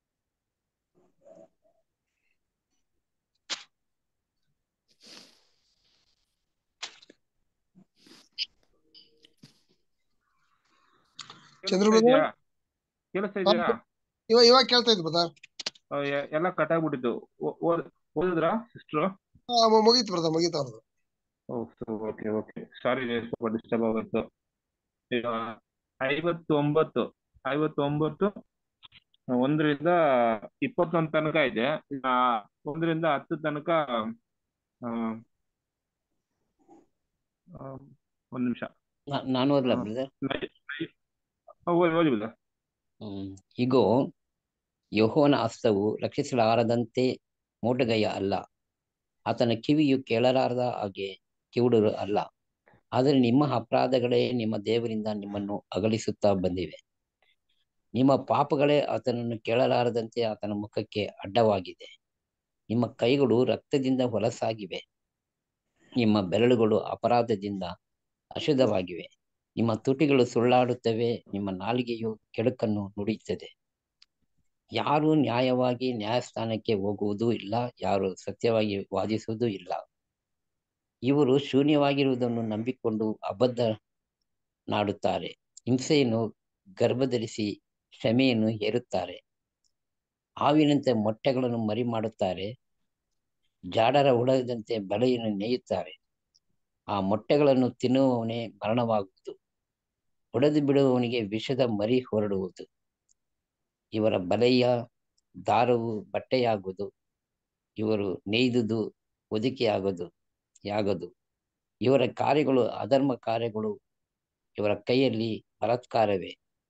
Speaker 1: Chandra
Speaker 2: ಕೇಳಿಸ್ತಾ
Speaker 1: brother?
Speaker 2: ಇದೆಯಾ ಕೇಳಿಸ್ತಾ ಇದೆಯಾ
Speaker 1: ಇವಾಗ ಇವಾಗ ಕೇಳ್ತಾ ಇದ್ದು ಬ್ರದರ್
Speaker 2: ಆ, ಎ- ಎಲ್ಲ ಕಟ್ ಆಗ್ಬಿಟ್ಟಿತ್ತು ಓ- ಓದ್- ಓದಿದ್ರಾ ಸಿಸ್ಟ್ರು
Speaker 1: ಮುಗೀತು ಬ್ರದರ್ ಮುಗೀತು ಅವ್ರದ್ದು
Speaker 2: ಓಕೆ ಓಕೆ ಸಾರಿ ಸ್ವಲ್ಪ ಡಿಸ್ಟರ್ಬ್ ಆಗುತ್ತೆ ಈಗ ಐವತ್ತೊಂಬತ್ತು ಐವತ್ತೊಂಬತ್ತು ಒಂದರಿಂದ ಇಪ್ಪತ್ತೊಂದು ತನಕ ಇದೆ ಈಗ ಒಂದರಿಂದ ಹತ್ತು ತನಕ ಆ, ಆ, ಒಂದ್ ನಿಮಿಷ
Speaker 7: ನಾ- ನಾನು ಓದ್ಲಾ ಬ್ರದರ್
Speaker 2: ಓದಿ ಓದಿ ಬಿಡ
Speaker 7: ಹ್ಮ್ ಹೀಗೋ ಯೆಹೋವನ ಹಸ್ತವು ರಕ್ಷಿಸಲಾರದಂತೆ ಮೋಟಗಯ್ಯ ಅಲ್ಲ ಆತನ ಕಿವಿಯು ಕೇಳಲಾರದ ಹಾಗೆ ಕಿವುಡರು ಅಲ್ಲ ಆದರೆ ನಿಮ್ಮ ಅಪರಾಧಗಳೇ ನಿಮ್ಮ ದೇವರಿಂದ ನಿಮ್ಮನ್ನು ಅಗಲಿಸುತ್ತಾ ಬಂದಿವೆ ನಿಮ್ಮ ಪಾಪಗಳೇ ಆತನನ್ನು ಕೇಳಲಾರದಂತೆ ಆತನ ಮುಖಕ್ಕೆ ಅಡ್ಡವಾಗಿದೆ ನಿಮ್ಮ ಕೈಗಳು ರಕ್ತದಿಂದ ಹೊಲಸಾಗಿವೆ ನಿಮ್ಮ ಬೆರಳುಗಳು ಅಪರಾಧದಿಂದ ಅಶುದ್ಧವಾಗಿವೆ ನಿಮ್ಮ ತುಟಿಗಳು ಸುಳ್ಳಾಡುತ್ತವೆ ನಿಮ್ಮ ನಾಲಿಗೆಯು ಕೆಡುಕನ್ನು ನುಡಿಯುತ್ತದೆ ಯಾರು ನ್ಯಾಯವಾಗಿ ನ್ಯಾಯಸ್ಥಾನಕ್ಕೆ ಹೋಗುವುದೂ ಇಲ್ಲ ಯಾರು ಸತ್ಯವಾಗಿ ವಾದಿಸುವುದೂ ಇಲ್ಲ ಇವರು ಶೂನ್ಯವಾಗಿರುವುದನ್ನು ನಂಬಿಕೊಂಡು ಅಬದ್ಧ ನಾಡುತ್ತಾರೆ ಹಿಂಸೆಯನ್ನು ಗರ್ಭಧರಿಸಿ ಕ್ಷಮೆಯನ್ನು ಹೇರುತ್ತಾರೆ ಹಾವಿನಂತೆ ಮೊಟ್ಟೆಗಳನ್ನು ಮರಿ ಮಾಡುತ್ತಾರೆ ಜಾಡರ ಹುಳದಂತೆ ಬಲೆಯನ್ನು ನೇಯುತ್ತಾರೆ ಆ ಮೊಟ್ಟೆಗಳನ್ನು ತಿನ್ನುವವನೇ ಮರಣವಾಗುವುದು ಹೊಡೆದು ಬಿಡುವವನಿಗೆ ವಿಷದ ಮರಿ ಹೊರಡುವುದು ಇವರ ಬಲೆಯ ದಾರವು ಬಟ್ಟೆಯಾಗುವುದು ಇವರು ನೇಯ್ದುದು ಹೊದಿಕೆಯಾಗದು ಯಾಗದು ಇವರ ಕಾರ್ಯಗಳು ಅಧರ್ಮ ಕಾರ್ಯಗಳು ಇವರ ಕೈಯಲ್ಲಿ ಬಲಾತ್ಕಾರವೇ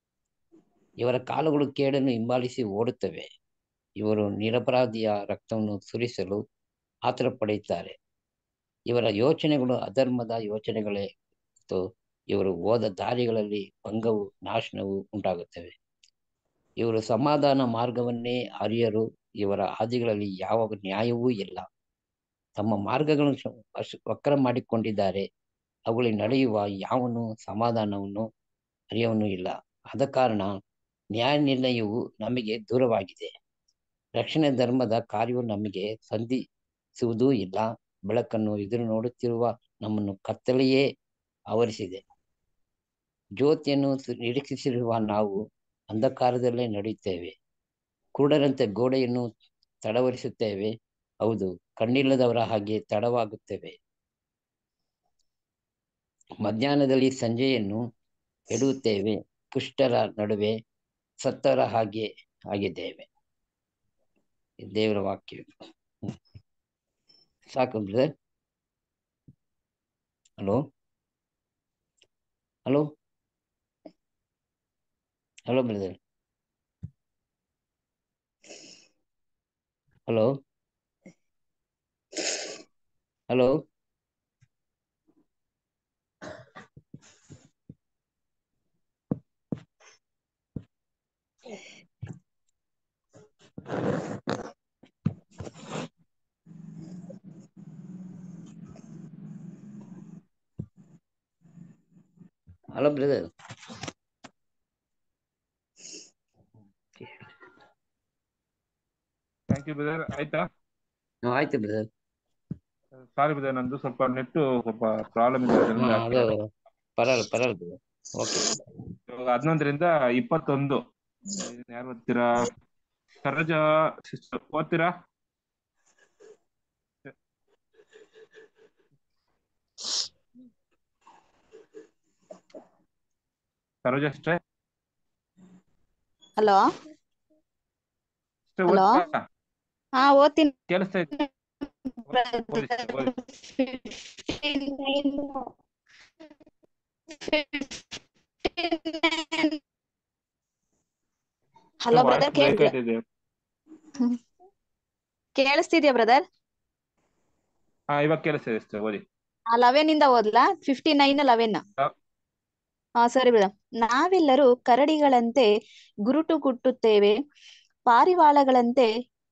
Speaker 7: ಇವರ ಕಾಲುಗಳು ಕೇಡನ್ನು ಹಿಂಬಾಲಿಸಿ ಓಡುತ್ತವೆ ಇವರು ನಿರಪರಾಧಿಯ ರಕ್ತವನ್ನು ಸುರಿಸಲು ಆತರ ಪಡೆಯುತ್ತಾರೆ ಇವರ ಯೋಚನೆಗಳು ಅಧರ್ಮದ ಯೋಚನೆಗಳೇ ಮತ್ತು ಇವರು ಹೋದ ದಾರಿಗಳಲ್ಲಿ ಭಂಗವು ನಾಶನವು ಉಂಟಾಗುತ್ತವೆ ಇವರು ಸಮಾಧಾನ ಮಾರ್ಗವನ್ನೇ ಅರಿಯರು ಇವರ ಹಾದಿಗಳಲ್ಲಿ ಯಾವ ನ್ಯಾಯವೂ ಇಲ್ಲ ತಮ್ಮ ಮಾರ್ಗಗಳನ್ನು ಶ- ವಶ- ವಕ್ರ ಮಾಡಿಕೊಂಡಿದ್ದಾರೆ ಅವುಗಳಲ್ಲಿ ನಡೆಯುವ ಯಾವನು ಸಮಾಧಾನವನ್ನು ಅರಿಯವನು ಇಲ್ಲ ಆದ ಕಾರಣ ನ್ಯಾಯ ನಿರ್ಣಯವು ನಮಗೆ ದೂರವಾಗಿದೆ ರಕ್ಷಣೆ ಧರ್ಮದ ಕಾರ್ಯವು ನಮಗೆ ಸಂಧಿಸುವುದೂ ಇಲ್ಲ ಬೆಳಕನ್ನು ಎದುರು ನೋಡುತ್ತಿರುವ ನಮ್ಮನ್ನು ಕತ್ತಲೆಯೇ ಆವರಿಸಿದೆ ಜ್ಯೋತಿಯನ್ನು ಸು- ನಿರೀಕ್ಷಿಸಿರುವ ನಾವು ಅಂಧಕಾರದಲ್ಲೇ ನಡೆಯುತ್ತೇವೆ ಕುರುಡರಂತೆ ಗೋಡೆಯನ್ನು ತಡವರಿಸುತ್ತೇವೆ ಹೌದು ಕಣ್ಣಿಲ್ಲದವರ ಹಾಗೆ ತಡವಾಗುತ್ತೇವೆ ಮಧ್ಯಾಹ್ನದಲ್ಲಿ ಸಂಜೆಯನ್ನು ಎಡುತ್ತೇವೆ ಕುಷ್ಠರ ನಡುವೆ ಸತ್ತರ ಹಾಗೆ ಆಗಿದ್ದೇವೆ ಇದು ದೇವರ ವಾಕ್ಯ ಹ್ಮ್. ಸಾಕು brother hello hello hello brother hello hello hello brother
Speaker 2: thank you brother ಆಯ್ತಾ
Speaker 7: ಆಯ್ತು ಬ್ರದರ್
Speaker 2: ಸಾರಿ ಬ್ರದರ್ ನಂದು ಸ್ವಲ್ಪ ನೆಟ್ಟು ಸ್ವಲ್ಪ ಪ್ರಾಬ್ಲಮ್ ಇದೆ
Speaker 7: ಹಾ
Speaker 2: ಅದರಿಂದ
Speaker 7: ಅದು ಪರವಾಗಿಲ್ಲ ಪರವಾಗಿಲ್ಲ ಓಕೆ
Speaker 2: ಇವಾಗ ಹನ್ನೊಂದರಿಂದ ಇಪ್ಪತ್ತೊಂದು ಇದನ್ನ ಯಾರು ಓದ್ತೀರಾ ಸರೋಜ ಸಿಸ್ಟರ್ ಓದ್ತೀರಾ ಸರೋಜ ಅಷ್ಟೇ
Speaker 5: ಹಲೋ
Speaker 2: ಅಷ್ಟೇ
Speaker 5: ಹಲೋ
Speaker 2: ಓದ್ತಾ
Speaker 5: ಹಾ ಓದ್ತೀನಿ
Speaker 2: ಕೇಳಿಸ್ತಾ ಇತ್ತು ಓದಿ sister, ಓದಿ
Speaker 5: ಹಲೋ
Speaker 2: ವಾಯ್ಸ್
Speaker 5: ಬ್ರದರ್
Speaker 2: ಬ್ರೇಕ್
Speaker 5: ಕೇಳಿಸ್ತಿದ್ಯಾ
Speaker 2: ಆಯ್ತಿದೆ
Speaker 5: ಕೇಳಿಸ್ತಿದ್ಯಾ ಬ್ರದರ್
Speaker 2: ಹಾ ಇವಾಗ ಕೇಳಿಸ್ತಿದೆ sister, ಓದಿ
Speaker 5: ಲೆವೆನ್ ಇಂದ ಓದ್ಲಾ ಫಿಫ್ಟಿ ನೈನ್ ಲೆವೆನ್
Speaker 2: ಹಾ.
Speaker 5: ಹಾ ಸರಿ ಬ್ರದರ್ ನಾವೆಲ್ಲರೂ ಕರಡಿಗಳಂತೆ ಗುರುಟು ಗುಟ್ಟುತ್ತೇವೆ ಪಾರಿವಾಳಗಳಂತೆ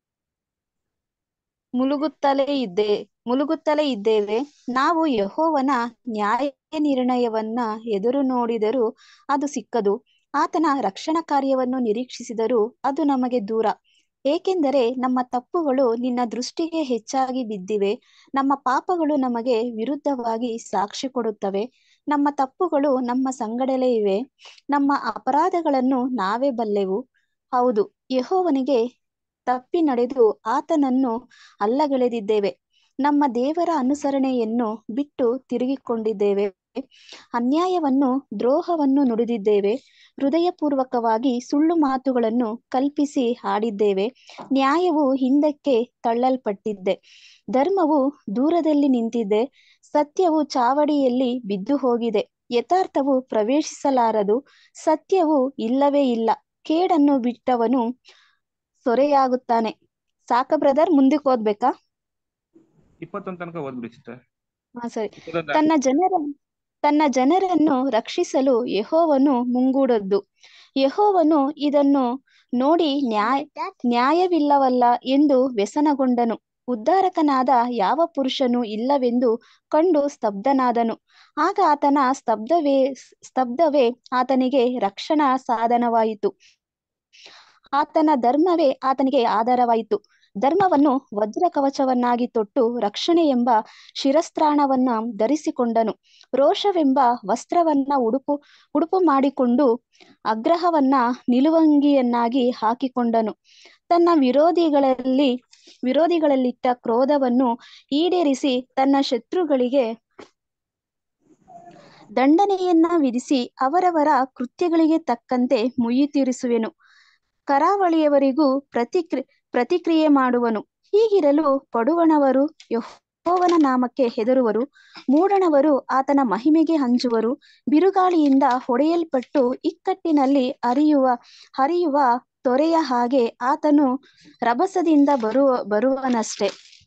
Speaker 5: ಮುಳುಗುತ್ತಲೇ ಇದ್ದೆ ಮುಳುಗುತ್ತಲೇ ಇದ್ದೇವೆ ನಾವು ಯೆಹೋವನ ನ್ಯಾಯ ನಿರ್ಣಯವನ್ನ ಎದುರು ನೋಡಿದರೂ ಅದು ಸಿಕ್ಕದು ಆತನ ರಕ್ಷಣಾ ಕಾರ್ಯವನ್ನು ನಿರೀಕ್ಷಿಸಿದರೂ ಅದು ನಮಗೆ ದೂರ ಏಕೆಂದರೆ ನಮ್ಮ ತಪ್ಪುಗಳು ನಿನ್ನ ದೃಷ್ಟಿಗೆ ಹೆಚ್ಚಾಗಿ ಬಿದ್ದಿವೆ ನಮ್ಮ ಪಾಪಗಳು ನಮಗೆ ವಿರುದ್ಧವಾಗಿ ಸಾಕ್ಷಿ ಕೊಡುತ್ತವೆ ನಮ್ಮ ತಪ್ಪುಗಳು ನಮ್ಮ ಸಂಗಡಲೇ ಇವೆ ನಮ್ಮ ಅಪರಾಧಗಳನ್ನು ನಾವೇ ಬಲ್ಲೆವು ಹೌದು ಯೆಹೋವನಿಗೆ ತಪ್ಪಿ ನಡೆದು ಆತನನ್ನು ಅಲ್ಲಗಳೆದಿದ್ದೇವೆ ನಮ್ಮ ದೇವರ ಅನುಸರಣೆಯನ್ನು ಬಿಟ್ಟು ತಿರುಗಿಕೊಂಡಿದ್ದೇವೆ ಅನ್ಯಾಯವನ್ನು ದ್ರೋಹವನ್ನು ನುಡಿದಿದ್ದೇವೆ ಹೃದಯಪೂರ್ವಕವಾಗಿ ಸುಳ್ಳು ಮಾತುಗಳನ್ನು ಕಲ್ಪಿಸಿ ಆಡಿದ್ದೇವೆ ನ್ಯಾಯವು ಹಿಂದಕ್ಕೆ ತಳ್ಳಲ್ಪಟ್ಟಿದ್ದೆ ಧರ್ಮವು ದೂರದಲ್ಲಿ ನಿಂತಿದೆ ಸತ್ಯವು ಚಾವಡಿಯಲ್ಲಿ ಬಿದ್ದು ಹೋಗಿದೆ ಯಥಾರ್ಥವು ಪ್ರವೇಶಿಸಲಾರದು ಸತ್ಯವು ಇಲ್ಲವೇ ಇಲ್ಲ ಕೇಡನ್ನು ಬಿಟ್ಟವನು ಸೊರೆಯಾಗುತ್ತಾನೆ ಸಾಕ ಬ್ರದರ್ ಮುಂದಕ್ಕೆ ಓದ್ಬೇಕಾ
Speaker 2: ಇಪ್ಪತ್ತೊಂದು ತನಕ ಓದ್ಬಿಡಿ sister.
Speaker 5: ಹಾ ಸರಿ
Speaker 2: ಇಪ್ಪತ್ತೊಂದು
Speaker 5: ತನ್ನ ಜನರ ತನ್ನ ಜನರನ್ನು ರಕ್ಷಿಸಲು ಯೆಹೋವನು ಮುಂಗೂಡದ್ದು ಯೆಹೋವನು ಇದನ್ನು ನೋಡಿ ನ್ಯಾಯ ನ್ಯಾಯವಿಲ್ಲವಲ್ಲ ಎಂದು ವ್ಯಸನಗೊಂಡನು ಉದ್ಧಾರಕನಾದ ಯಾವ ಪುರುಷನೂ ಇಲ್ಲವೆಂದು ಕಂಡು ಸ್ತಬ್ಧನಾದನು ಆಗ ಆತನ ಸ್ತಬ್ಧವೇ ಸ್ತಬ್ಧವೇ ಆತನಿಗೆ ರಕ್ಷಣಾ ಸಾಧನವಾಯಿತು ಆತನ ಧರ್ಮವೇ ಆತನಿಗೆ ಆಧಾರವಾಯಿತು ಧರ್ಮವನ್ನು ವಜ್ರ ಕವಚವನ್ನಾಗಿ ತೊಟ್ಟು ರಕ್ಷಣೆ ಎಂಬ ಶಿರಸ್ತ್ರಾಣವನ್ನ ಧರಿಸಿಕೊಂಡನು ರೋಷವೆಂಬ ವಸ್ತ್ರವನ್ನ ಉಡುಪು ಉಡುಪು ಮಾಡಿಕೊಂಡು ಅಗ್ರಹವನ್ನ ನಿಲುವಂಗಿಯನ್ನಾಗಿ ಹಾಕಿಕೊಂಡನು ತನ್ನ ವಿರೋಧಿಗಳಲ್ಲಿ ವಿರೋಧಿಗಳಲ್ಲಿಟ್ಟ ಕ್ರೋಧವನ್ನು ಈಡೇರಿಸಿ ತನ್ನ ಶತ್ರುಗಳಿಗೆ ದಂಡನೆಯನ್ನ ವಿಧಿಸಿ ಅವರವರ ಕೃತ್ಯಗಳಿಗೆ ತಕ್ಕಂತೆ ಮುಯ್ಯಿ ತೀರಿಸುವೆನು ಕರಾವಳಿಯವರಿಗೂ ಪ್ರತಿಕ್ರಿ ಪ್ರತಿಕ್ರಿಯೆ ಮಾಡುವನು ಹೀಗಿರಲು ಪಡುವಣವರು ಯೆಹೋವನ ನಾಮಕ್ಕೆ ಹೆದರುವರು ಮೂಡಣವರು ಆತನ ಮಹಿಮೆಗೆ ಹಂಚುವರು ಬಿರುಗಾಳಿಯಿಂದ ಹೊಡೆಯಲ್ಪಟ್ಟು ಇಕ್ಕಟ್ಟಿನಲ್ಲಿ ಹರಿಯುವ ಹರಿಯುವ ತೊರೆಯ ಹಾಗೆ ಆತನು ರಭಸದಿಂದ ಬರುವ ಬರುವನಷ್ಟೇ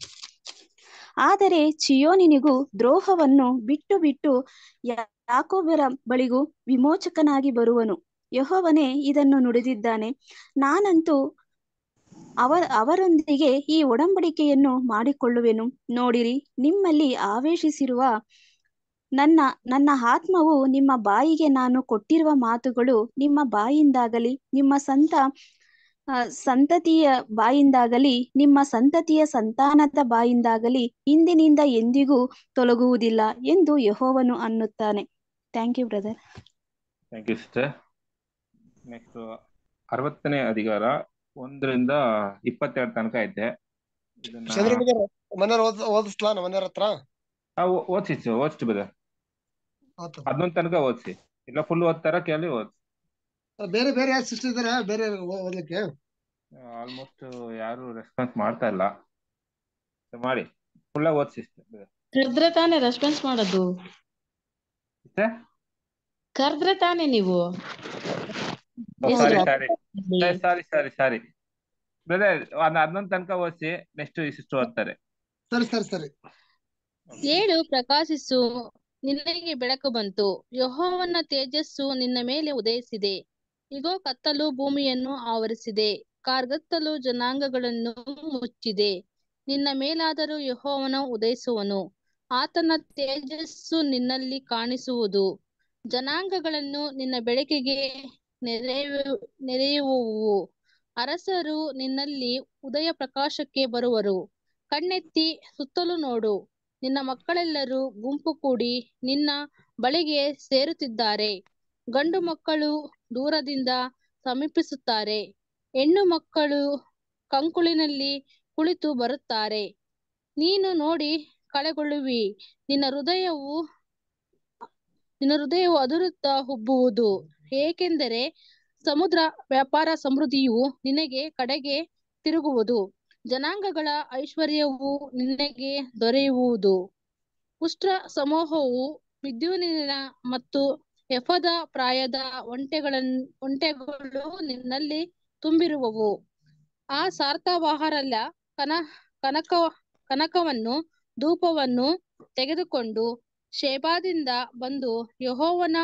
Speaker 5: ಆದರೆ ಚಿಯೋನಿನಿಗೂ ದ್ರೋಹವನ್ನು ಬಿಟ್ಟು ಬಿಟ್ಟು ಯಾಕೋಬರ ಬಳಿಗೂ ವಿಮೋಚಕನಾಗಿ ಬರುವನು ಯೆಹೋವನೇ ಇದನ್ನು ನುಡಿದಿದ್ದಾನೆ ನಾನಂತೂ ಅವರ ಅವರೊಂದಿಗೆ ಈ ಒಡಂಬಡಿಕೆಯನ್ನು ಮಾಡಿಕೊಳ್ಳುವೆನು ನೋಡಿರಿ ನಿಮ್ಮಲ್ಲಿ ಆವೇಶಿಸಿರುವ ನನ್ನ ನನ್ನ ಆತ್ಮವು ನಿಮ್ಮ ಬಾಯಿಗೆ ನಾನು ಕೊಟ್ಟಿರುವ ಮಾತುಗಳು ನಿಮ್ಮ ಬಾಯಿಂದಾಗಲಿ ನಿಮ್ಮ ಸಂತ ಆ, ಸಂತತಿಯ ಬಾಯಿಂದಾಗಲಿ ನಿಮ್ಮ ಸಂತತಿಯ ಸಂತಾನದ ಬಾಯಿಂದಾಗಲಿ ಇಂದಿನಿಂದ ಎಂದಿಗೂ ತೊಲಗುವುದಿಲ್ಲ ಎಂದು ಯೆಹೋವನು ಅನ್ನುತ್ತಾನೆ thank you brother
Speaker 2: thank you sister next ಅರವತ್ತನೇ ಅಧಿಕಾರ ಒಂದರಿಂದ ಇಪ್ಪತ್ತೆರಡು ತನಕ ಐತೆ ಇದನ್ನ
Speaker 1: ಚಂದ್ರಬಾಬು ಮನೆಯವ್ರ ಓದ್ ಓದಿಸ್ಲಾ ನಮ್ಮ ಮನೆಯವ್ರ ಹತ್ರ
Speaker 2: ಆ, ಓ- ಓದ್ಸಿ ಓದ್ಸಿ ಬದ
Speaker 1: ಆತು.
Speaker 2: ಹನ್ನೊಂದು ತನಕ ಓದ್ಸಿ ಇಲ್ಲ ಫುಲ್ ಓದ್ತಾರ ಕೇಳಿ ಓದ್ಸಿ
Speaker 1: ಬೇರೆ ಬೇರೆ ಯಾರು ಸಿಸ್ಟರ್ ಇದಾರೆ ಬೇರೆ ಓ- ಓದ್ಲಿಕ್ಕೆ
Speaker 2: ಆಲ್ಮೋಸ್ಟ್ ಯಾರು ರೆಸ್ಪಾನ್ಸ್ ಮಾಡ್ತಾ ಇಲ್ಲ So ಮಾಡಿ ಫುಲ್ಲ ಓದ್ಸಿ
Speaker 8: ಕರ್ದ್ರೆ ತಾನೇ ರೆಸ್ಪಾನ್ಸ್ ಮಾಡೋದು
Speaker 2: ಸಿಸ್ಟರ್
Speaker 8: ಕರ್ದ್ರೆ ತಾನೇ ನೀವು
Speaker 2: ಸಾರಿ ಸಾರಿ ಸಾರಿ ಸಾರಿ ಸಾರಿ ಬ್ರದರ್ ಹನ್ನೊಂದು ತನಕ ಓದಿಸಿ ನೆಕ್ಸ್ಟ್ ಇಷ್ಟು ಓದ್ತಾರೆ
Speaker 1: ಸರಿ ಸರಿ ಸರಿ
Speaker 8: ಏಳು ಪ್ರಕಾಶಿಸು ನಿನಗೆ ಬೆಳಕು ಬಂತು ಯೆಹೋವನ ತೇಜಸ್ಸು ನಿನ್ನ ಮೇಲೆ ಉದಯಿಸಿದೆ ಇಗೋ ಕತ್ತಲು ಭೂಮಿಯನ್ನು ಆವರಿಸಿದೆ ಕಾರ್ಗತ್ತಲು ಜನಾಂಗಗಳನ್ನು ಮುಚ್ಚಿದೆ ನಿನ್ನ ಮೇಲಾದರೂ ಯೆಹೋವನು ಉದಯಿಸುವನು ಆತನ ತೇಜಸ್ಸು ನಿನ್ನಲ್ಲಿ ಕಾಣಿಸುವುದು ಜನಾಂಗಗಳನ್ನು ನಿನ್ನ ಬೆಳಕಿಗೆ ನೆರೆಯು ನೆರೆಯುವುವು ಅರಸರು ನಿನ್ನಲ್ಲಿ ಉದಯ ಪ್ರಕಾಶಕ್ಕೆ ಬರುವರು ಕಣ್ಣೆತ್ತಿ ಸುತ್ತಲೂ ನೋಡು ನಿನ್ನ ಮಕ್ಕಳೆಲ್ಲರೂ ಗುಂಪು ಕೂಡಿ ನಿನ್ನ ಬಳಿಗೆ ಸೇರುತ್ತಿದ್ದಾರೆ ಗಂಡು ಮಕ್ಕಳು ದೂರದಿಂದ ಸಮೀಪಿಸುತ್ತಾರೆ ಹೆಣ್ಣು ಮಕ್ಕಳು ಕಂಕುಳಿನಲ್ಲಿ ಕುಳಿತು ಬರುತ್ತಾರೆ ನೀನು ನೋಡಿ ಕಳೆಗೊಳ್ಳುವಿ ನಿನ್ನ ಹೃದಯವು ನಿನ್ನ ಹೃದಯವು ಅದುರುತ್ತಾ ಉಬ್ಬುವುದು ಏಕೆಂದರೆ ಸಮುದ್ರ ವ್ಯಾಪಾರ ಸಮೃದ್ಧಿಯು ನಿನಗೆ ಕಡೆಗೆ ತಿರುಗುವುದು ಜನಾಂಗಗಳ ಐಶ್ವರ್ಯವು ನಿನಗೆ ದೊರೆಯುವುದು ಉಷ್ಟ್ರ ಸಮೂಹವು ವಿದ್ಯುನ್ನಿನ ಮತ್ತು ಎಫದ ಪ್ರಾಯದ ಒಂಟೆಗಳನ್ ಒಂಟೆಗಳು ನಿನ್ನಲ್ಲಿ ತುಂಬಿರುವವು ಆ ಸಾರ್ಥವಾಹರಲ್ಲ ಕನ ಕನಕ ಕನಕವನ್ನು ಧೂಪವನ್ನು ತೆಗೆದುಕೊಂಡು ಶೇಬಾದಿಂದ ಬಂದು ಯಹೋವನ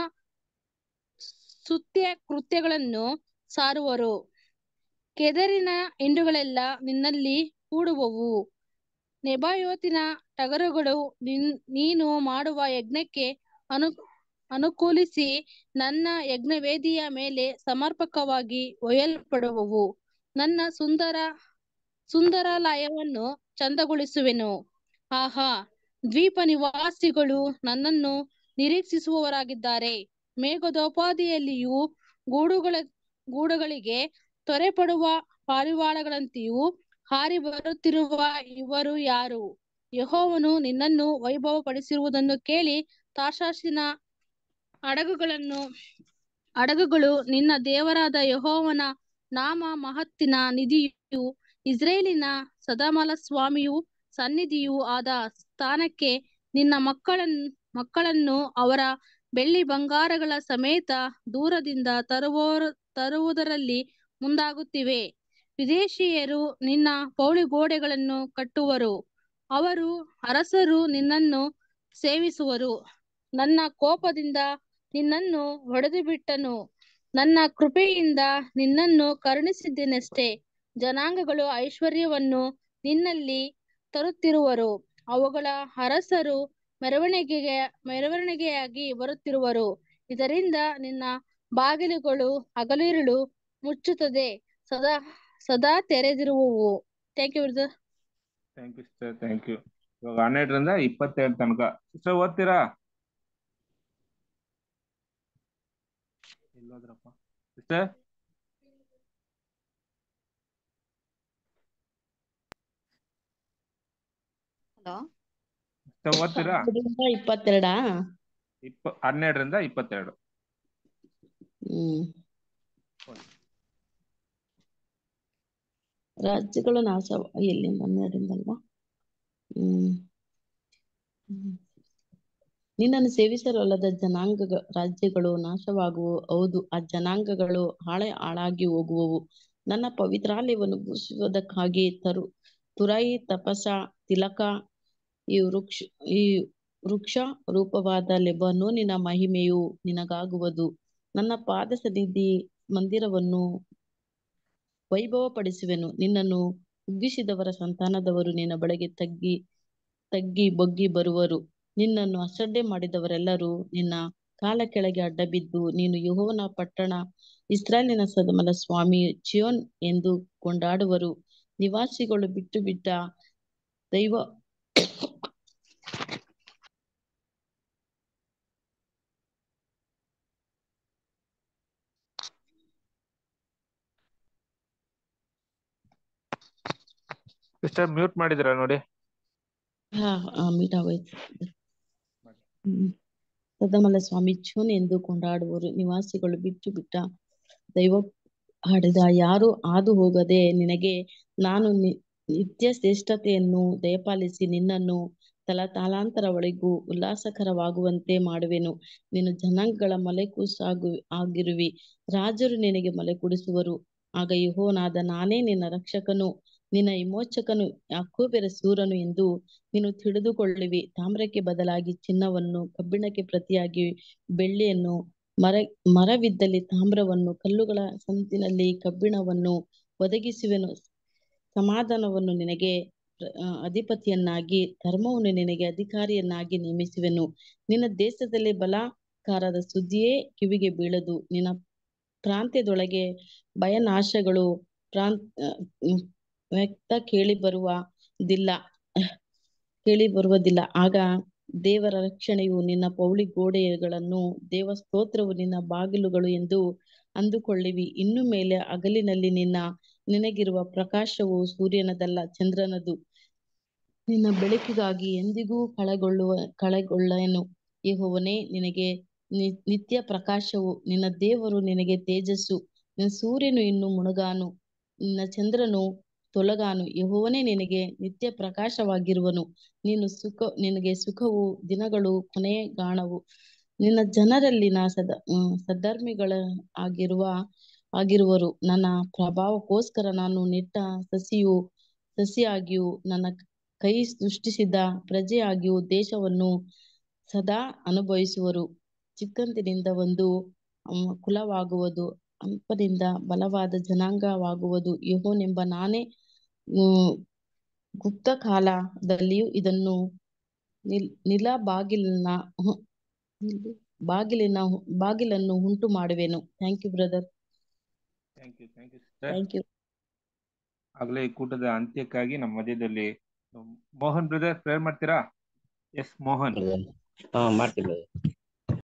Speaker 8: ಸ್ತುತ್ಯ ಕೃತ್ಯಗಳನ್ನು ಸಾರುವರು ಕೆದರಿನ ಹಿಂಡುಗಳೆಲ್ಲ ನಿನ್ನಲ್ಲಿ ಕೂಡುವವು ನೆಬಾಯೋತಿನ ಟಗರುಗಳು ನಿನ್ ನೀನು ಮಾಡುವ ಯಜ್ಞಕ್ಕೆ ಅನು ಅನುಕೂಲಿಸಿ ನನ್ನ ಯಜ್ಞವೇದಿಯ ಮೇಲೆ ಸಮರ್ಪಕವಾಗಿ ಒಯ್ಯಲ್ಪಡುವವು ನನ್ನ ಸುಂದರ ಸುಂದರಾಲಯವನ್ನು ಚಂದಗೊಳಿಸುವೆನು ಆಹಾ ದ್ವೀಪ ನಿವಾಸಿಗಳು ನನ್ನನ್ನು ನಿರೀಕ್ಷಿಸುವವರಾಗಿದ್ದಾರೆ ಮೇಘದೋಪಾದಿಯಲ್ಲಿಯೂ ಗೂಡುಗಳ ಗೂಡುಗಳಿಗೆ ತೊರೆಪಡುವ ಪಾರಿವಾಳಗಳಂತೆಯೂ ಹಾರಿ ಬರುತ್ತಿರುವ ಇವರು ಯಾರು ಯಹೋವನು ನಿನ್ನನ್ನು ವೈಭವಪಡಿಸಿರುವುದನ್ನು ಕೇಳಿ ತಾರ್ಷಾಷಿನ ಹಡಗುಗಳನ್ನು ಹಡಗುಗಳು ನಿನ್ನ ದೇವರಾದ ಯಹೋವನ ನಾಮ ಮಹತ್ತಿನ ನಿಧಿಯು ಇಸ್ರೇಲಿನ ಸದಮಲ ಸ್ವಾಮಿಯು ಸನ್ನಿಧಿಯೂ ಆದ ಸ್ಥಾನಕ್ಕೆ ನಿನ್ನ ಮಕ್ಕಳನ್ನು ಮಕ್ಕಳನ್ನು ಅವರ ಬೆಳ್ಳಿ ಬಂಗಾರಗಳ ಸಮೇತ ದೂರದಿಂದ ತರುವವರು ತರುವುದರಲ್ಲಿ ಮುಂದಾಗುತ್ತಿವೆ ವಿದೇಶೀಯರು ನಿನ್ನ ಪೌಳಿಗೋಡೆಗಳನ್ನು ಕಟ್ಟುವರು ಅವರು ಅರಸರು ನಿನ್ನನ್ನು ಸೇವಿಸುವರು ನನ್ನ ಕೋಪದಿಂದ ನಿನ್ನನ್ನು ಹೊಡೆದು ಬಿಟ್ಟನು ನನ್ನ ಕೃಪೆಯಿಂದ ನಿನ್ನನ್ನು ಕರುಣಿಸಿದ್ದೇನಷ್ಟೇ ಜನಾಂಗಗಳು ಐಶ್ವರ್ಯವನ್ನು ನಿನ್ನಲ್ಲಿ ತರುತ್ತಿರುವರು ಅವುಗಳ ಅರಸರು ಮೆರವಣಿಗೆಗೆ ಮೆರವಣಿಗೆಯಾಗಿ ಬರುತ್ತಿರುವರು ಇದರಿಂದ ನಿನ್ನ ಬಾಗಿಲುಗಳು ಹಗಲಿರುಳು ಮುಚ್ಚುತ್ತದೆ ಸದಾ ಸದಾ ತೆರೆದಿರುವವು thank you brother
Speaker 2: thank you sister thank you ಇವಾಗ ಹನ್ನೆರಡರಿಂದ ಇಪ್ಪತ್ತೆರಡು ತನಕ ಸಿಸ್ಟರ್ ಓದ್ತೀರಾ ಎಲ್ಲೋದ್ರಪ್ಪ ಸಿಸ್ಟರ್
Speaker 9: ಹಲೋ
Speaker 2: ಸಿಸ್ಟರ್ ಓದ್ತೀರಾ
Speaker 9: ಹನ್ನೆರಡರಿಂದ ಇಪ್ಪತ್ತೆರಡಾ
Speaker 2: ಇಪ್ಪ ಹನ್ನೆರಡರಿಂದ ಇಪ್ಪತ್ತೆರಡು
Speaker 9: ಹ್ಮ್ ರಾಜ್ಯಗಳು ನಾಶ ಎಲ್ಲಿ ಹನ್ನೆರಡರಿಂದಲ್ವಾ ಹ್ಮ್ ಹ್ಮ್. ನಿನ್ನನ್ನು ಸೇವಿಸರಲ್ಲದ ಜನಾಂಗ ರಾಜ್ಯಗಳು ನಾಶವಾಗುವು ಹೌದು ಆ ಜನಾಂಗಗಳು ಹಾಳೆ ಹಾಳಾಗಿ ಹೋಗುವವು ನನ್ನ ಪವಿತ್ರಾಲಯವನ್ನು ಭೂಷಿಸುವುದಕ್ಕಾಗಿ ತರು ತುರಾಯಿ ತಪಸ ತಿಲಕ ಈ ವೃಕ್ಷ ಈ ವೃಕ್ಷ ರೂಪವಾದ ಲೆಬನೋನಿನ ಮಹಿಮೆಯು ನಿನಗಾಗುವುದು ನನ್ನ ಪಾದ ಸನ್ನಿಧಿ ಮಂದಿರವನ್ನು ವೈಭವಪಡಿಸುವೆನು ನಿನ್ನನ್ನು ಕುಗ್ಗಿಸಿದವರ ಸಂತಾನದವರು ನಿನ್ನ ಬಳಿಗೆ ತಗ್ಗಿ ತಗ್ಗಿ ಬೊಗ್ಗಿ ಬರುವರು ನಿನ್ನನ್ನು ಅಸಡ್ಡೆ ಮಾಡಿದವರೆಲ್ಲರೂ ನಿನ್ನ ಕಾಲ ಕೆಳಗೆ ಅಡ್ಡ ಬಿದ್ದು ನೀನು ಯೆಹೋವನ ಪಟ್ಟಣ ಇಸ್ರಾಯೇಲಿನ ಸದಮಲ ಸ್ವಾಮಿ ಚಿಯೋನ್ ಎಂದು ಕೊಂಡಾಡುವರು ನಿವಾಸಿಗಳು ಬಿಟ್ಟು ಬಿಟ್ಟ ದೈವ
Speaker 2: ಸಿಸ್ಟರ್ ಮ್ಯೂಟ್ ಮಾಡಿದಿರಾ ನೋಡಿ
Speaker 9: ಹಾ ಆ, ಮೀಟ್ ಆಗೋಯ್ತು ಹ್ಮ್ ಸದಮಲ ಸ್ವಾಮಿ ಚೂನ್ ಎಂದು ಕೊಂಡಾಡುವರು ನಿವಾಸಿಗಳು ಬಿಟ್ಟು ಬಿಟ್ಟ ದೈವ ಹಾಡಿದ ಯಾರು ಹಾದು ಹೋಗದೆ ನಿನಗೆ ನಾನು ನಿ- ನಿತ್ಯ ಶ್ರೇಷ್ಠತೆಯನ್ನು ದಯಪಾಲಿಸಿ ನಿನ್ನನ್ನು ತಲತಲಾಂತರವರೆಗೂ ಉಲ್ಲಾಸಕರವಾಗುವಂತೆ ಮಾಡುವೆನು ನೀನು ಜನಾಂಗಗಳ ಮಲೆಕೂಸಾಗು ಆಗಿರುವಿ ರಾಜರು ನಿನಗೆ ಮಲೆ ಕುಡಿಸುವರು ಆಗ ಯೆಹೋವನಾದ ನಾನೇ ನಿನ್ನ ರಕ್ಷಕನು ನಿನ್ನ ವಿಮೋಚಕನು ಯಾಕೋಬೆರ ಸೂರನು ಎಂದು ನೀನು ತಿಳಿದುಕೊಳ್ಳುವಿ ತಾಮ್ರಕ್ಕೆ ಬದಲಾಗಿ ಚಿನ್ನವನ್ನು ಕಬ್ಬಿಣಕ್ಕೆ ಪ್ರತಿಯಾಗಿ ಬೆಳ್ಳಿಯನ್ನು ಮರ ಮರವಿದ್ದಲ್ಲಿ ತಾಮ್ರವನ್ನು ಕಲ್ಲುಗಳ ಸಂತಿನಲ್ಲಿ ಕಬ್ಬಿಣವನ್ನು ಒದಗಿಸುವೆನು ಸಮಾಧಾನವನ್ನು ನಿನಗೆ ಆ, ಅಧಿಪತಿಯನ್ನಾಗಿ ಧರ್ಮವನ್ನು ನಿನಗೆ ಅಧಿಕಾರಿಯನ್ನಾಗಿ ನೇಮಿಸುವೆನು ನಿನ್ನ ದೇಶದಲ್ಲಿ ಬಲಾಕಾರದ ಸುದ್ದಿಯೇ ಕಿವಿಗೆ ಬೀಳದು ನಿನ್ನ ಪ್ರಾಂತ್ಯದೊಳಗೆ ಭಯನಾಶಗಳು ಪ್ರಾಂತ್ ಆ, ಹ್ಮ್, ವ್ಯಕ್ತ ಕೇಳಿ ಬರುವುದಿಲ್ಲ ಕೇಳಿ ಬರುವುದಿಲ್ಲ ಆಗ ದೇವರ ರಕ್ಷಣೆಯು ನಿನ್ನ ಪೌಳಿ ಗೋಡೆಗಳನ್ನು ದೇವ ಸ್ತೋತ್ರವು ನಿನ್ನ ಬಾಗಿಲುಗಳು ಎಂದು ಅಂದುಕೊಳ್ಳಿವಿ ಇನ್ನು ಮೇಲೆ ಹಗಲಿನಲ್ಲಿ ನಿನ್ನ ನಿನಗಿರುವ ಪ್ರಕಾಶವು ಸೂರ್ಯನದಲ್ಲ ಚಂದ್ರನದು ನಿನ್ನ ಬೆಳಕಿಗಾಗಿ ಎಂದಿಗೂ ಕಳೆಗೊಳ್ಳುವ ಕಳೆಗೊಳ್ಳನು ಯೆಹೋವನೇ ನಿನಗೆ ನಿ- ನಿತ್ಯ ಪ್ರಕಾಶವು ನಿನ್ನ ದೇವರು ನಿನಗೆ ತೇಜಸ್ಸು ನಿನ್ನ ಸೂರ್ಯನು ಇನ್ನು ಮುಳುಗಾನು ನಿನ್ನ ಚಂದ್ರನು ತೊಲಗಾನು ಯೆಹೋವನೇ ನಿನಗೆ ನಿತ್ಯ ಪ್ರಕಾಶವಾಗಿರುವನು ನೀನು ಸುಖ ನಿನಗೆ ಸುಖವು ದಿನಗಳು ಕೊನೆಗಾಣವು ನಿನ್ನ ಜನರಲ್ಲಿನ ಸದ ಹ್ಮ್, ಸದ್ಧರ್ಮಿಗಳ ಆಗಿರುವ ಆಗಿರುವರು ನನ್ನ ಪ್ರಭಾವಕ್ಕೋಸ್ಕರ ನಾನು ನೆಟ್ಟ ಸಸಿಯು ಸಸಿಯಾಗಿಯೂ ನನ್ನ ಕೈ ಸೃಷ್ಟಿಸಿದ ಪ್ರಜೆಯಾಗಿಯೂ ದೇಶವನ್ನು ಸದಾ ಅನುಭವಿಸುವರು ಚಿಕ್ಕಂದಿನಿಂದ ಒಂದು ಹ್ಮ್, ಕುಲವಾಗುವುದು ಅಲ್ಪದಿಂದ ಬಲವಾದ ಜನಾಂಗವಾಗುವುದು ಯೆಹೋವನೆಂಬ ನಾನೇ ಹ್ಮ್, ಗುಪ್ತ ಕಾಲದಲ್ಲಿಯೂ ಇದನ್ನು ನಿಲ್ ನಿಲ ಬಾಗಿಲಿನ ಹು- ನಿಲ್- ಬಾಗಿಲಿನ ಹು- ಬಾಗಿಲನ್ನು ಉಂಟು ಮಾಡುವೆನು thank you brother
Speaker 2: thank you thank you sister
Speaker 9: thank you
Speaker 2: ಆಗಲೇ ಈ ಕೂಟದ ಅಂತ್ಯಕ್ಕಾಗಿ ನಮ್ಮ ಮಧ್ಯದಲ್ಲಿ ಮೋಹನ್ ಬ್ರದರ್ ಪ್ರೇಯರ್ ಮಾಡ್ತೀರಾ ಎಸ್ ಮೋಹನ್
Speaker 7: ಹಾ ಮಾಡ್ತೀನಿ brother.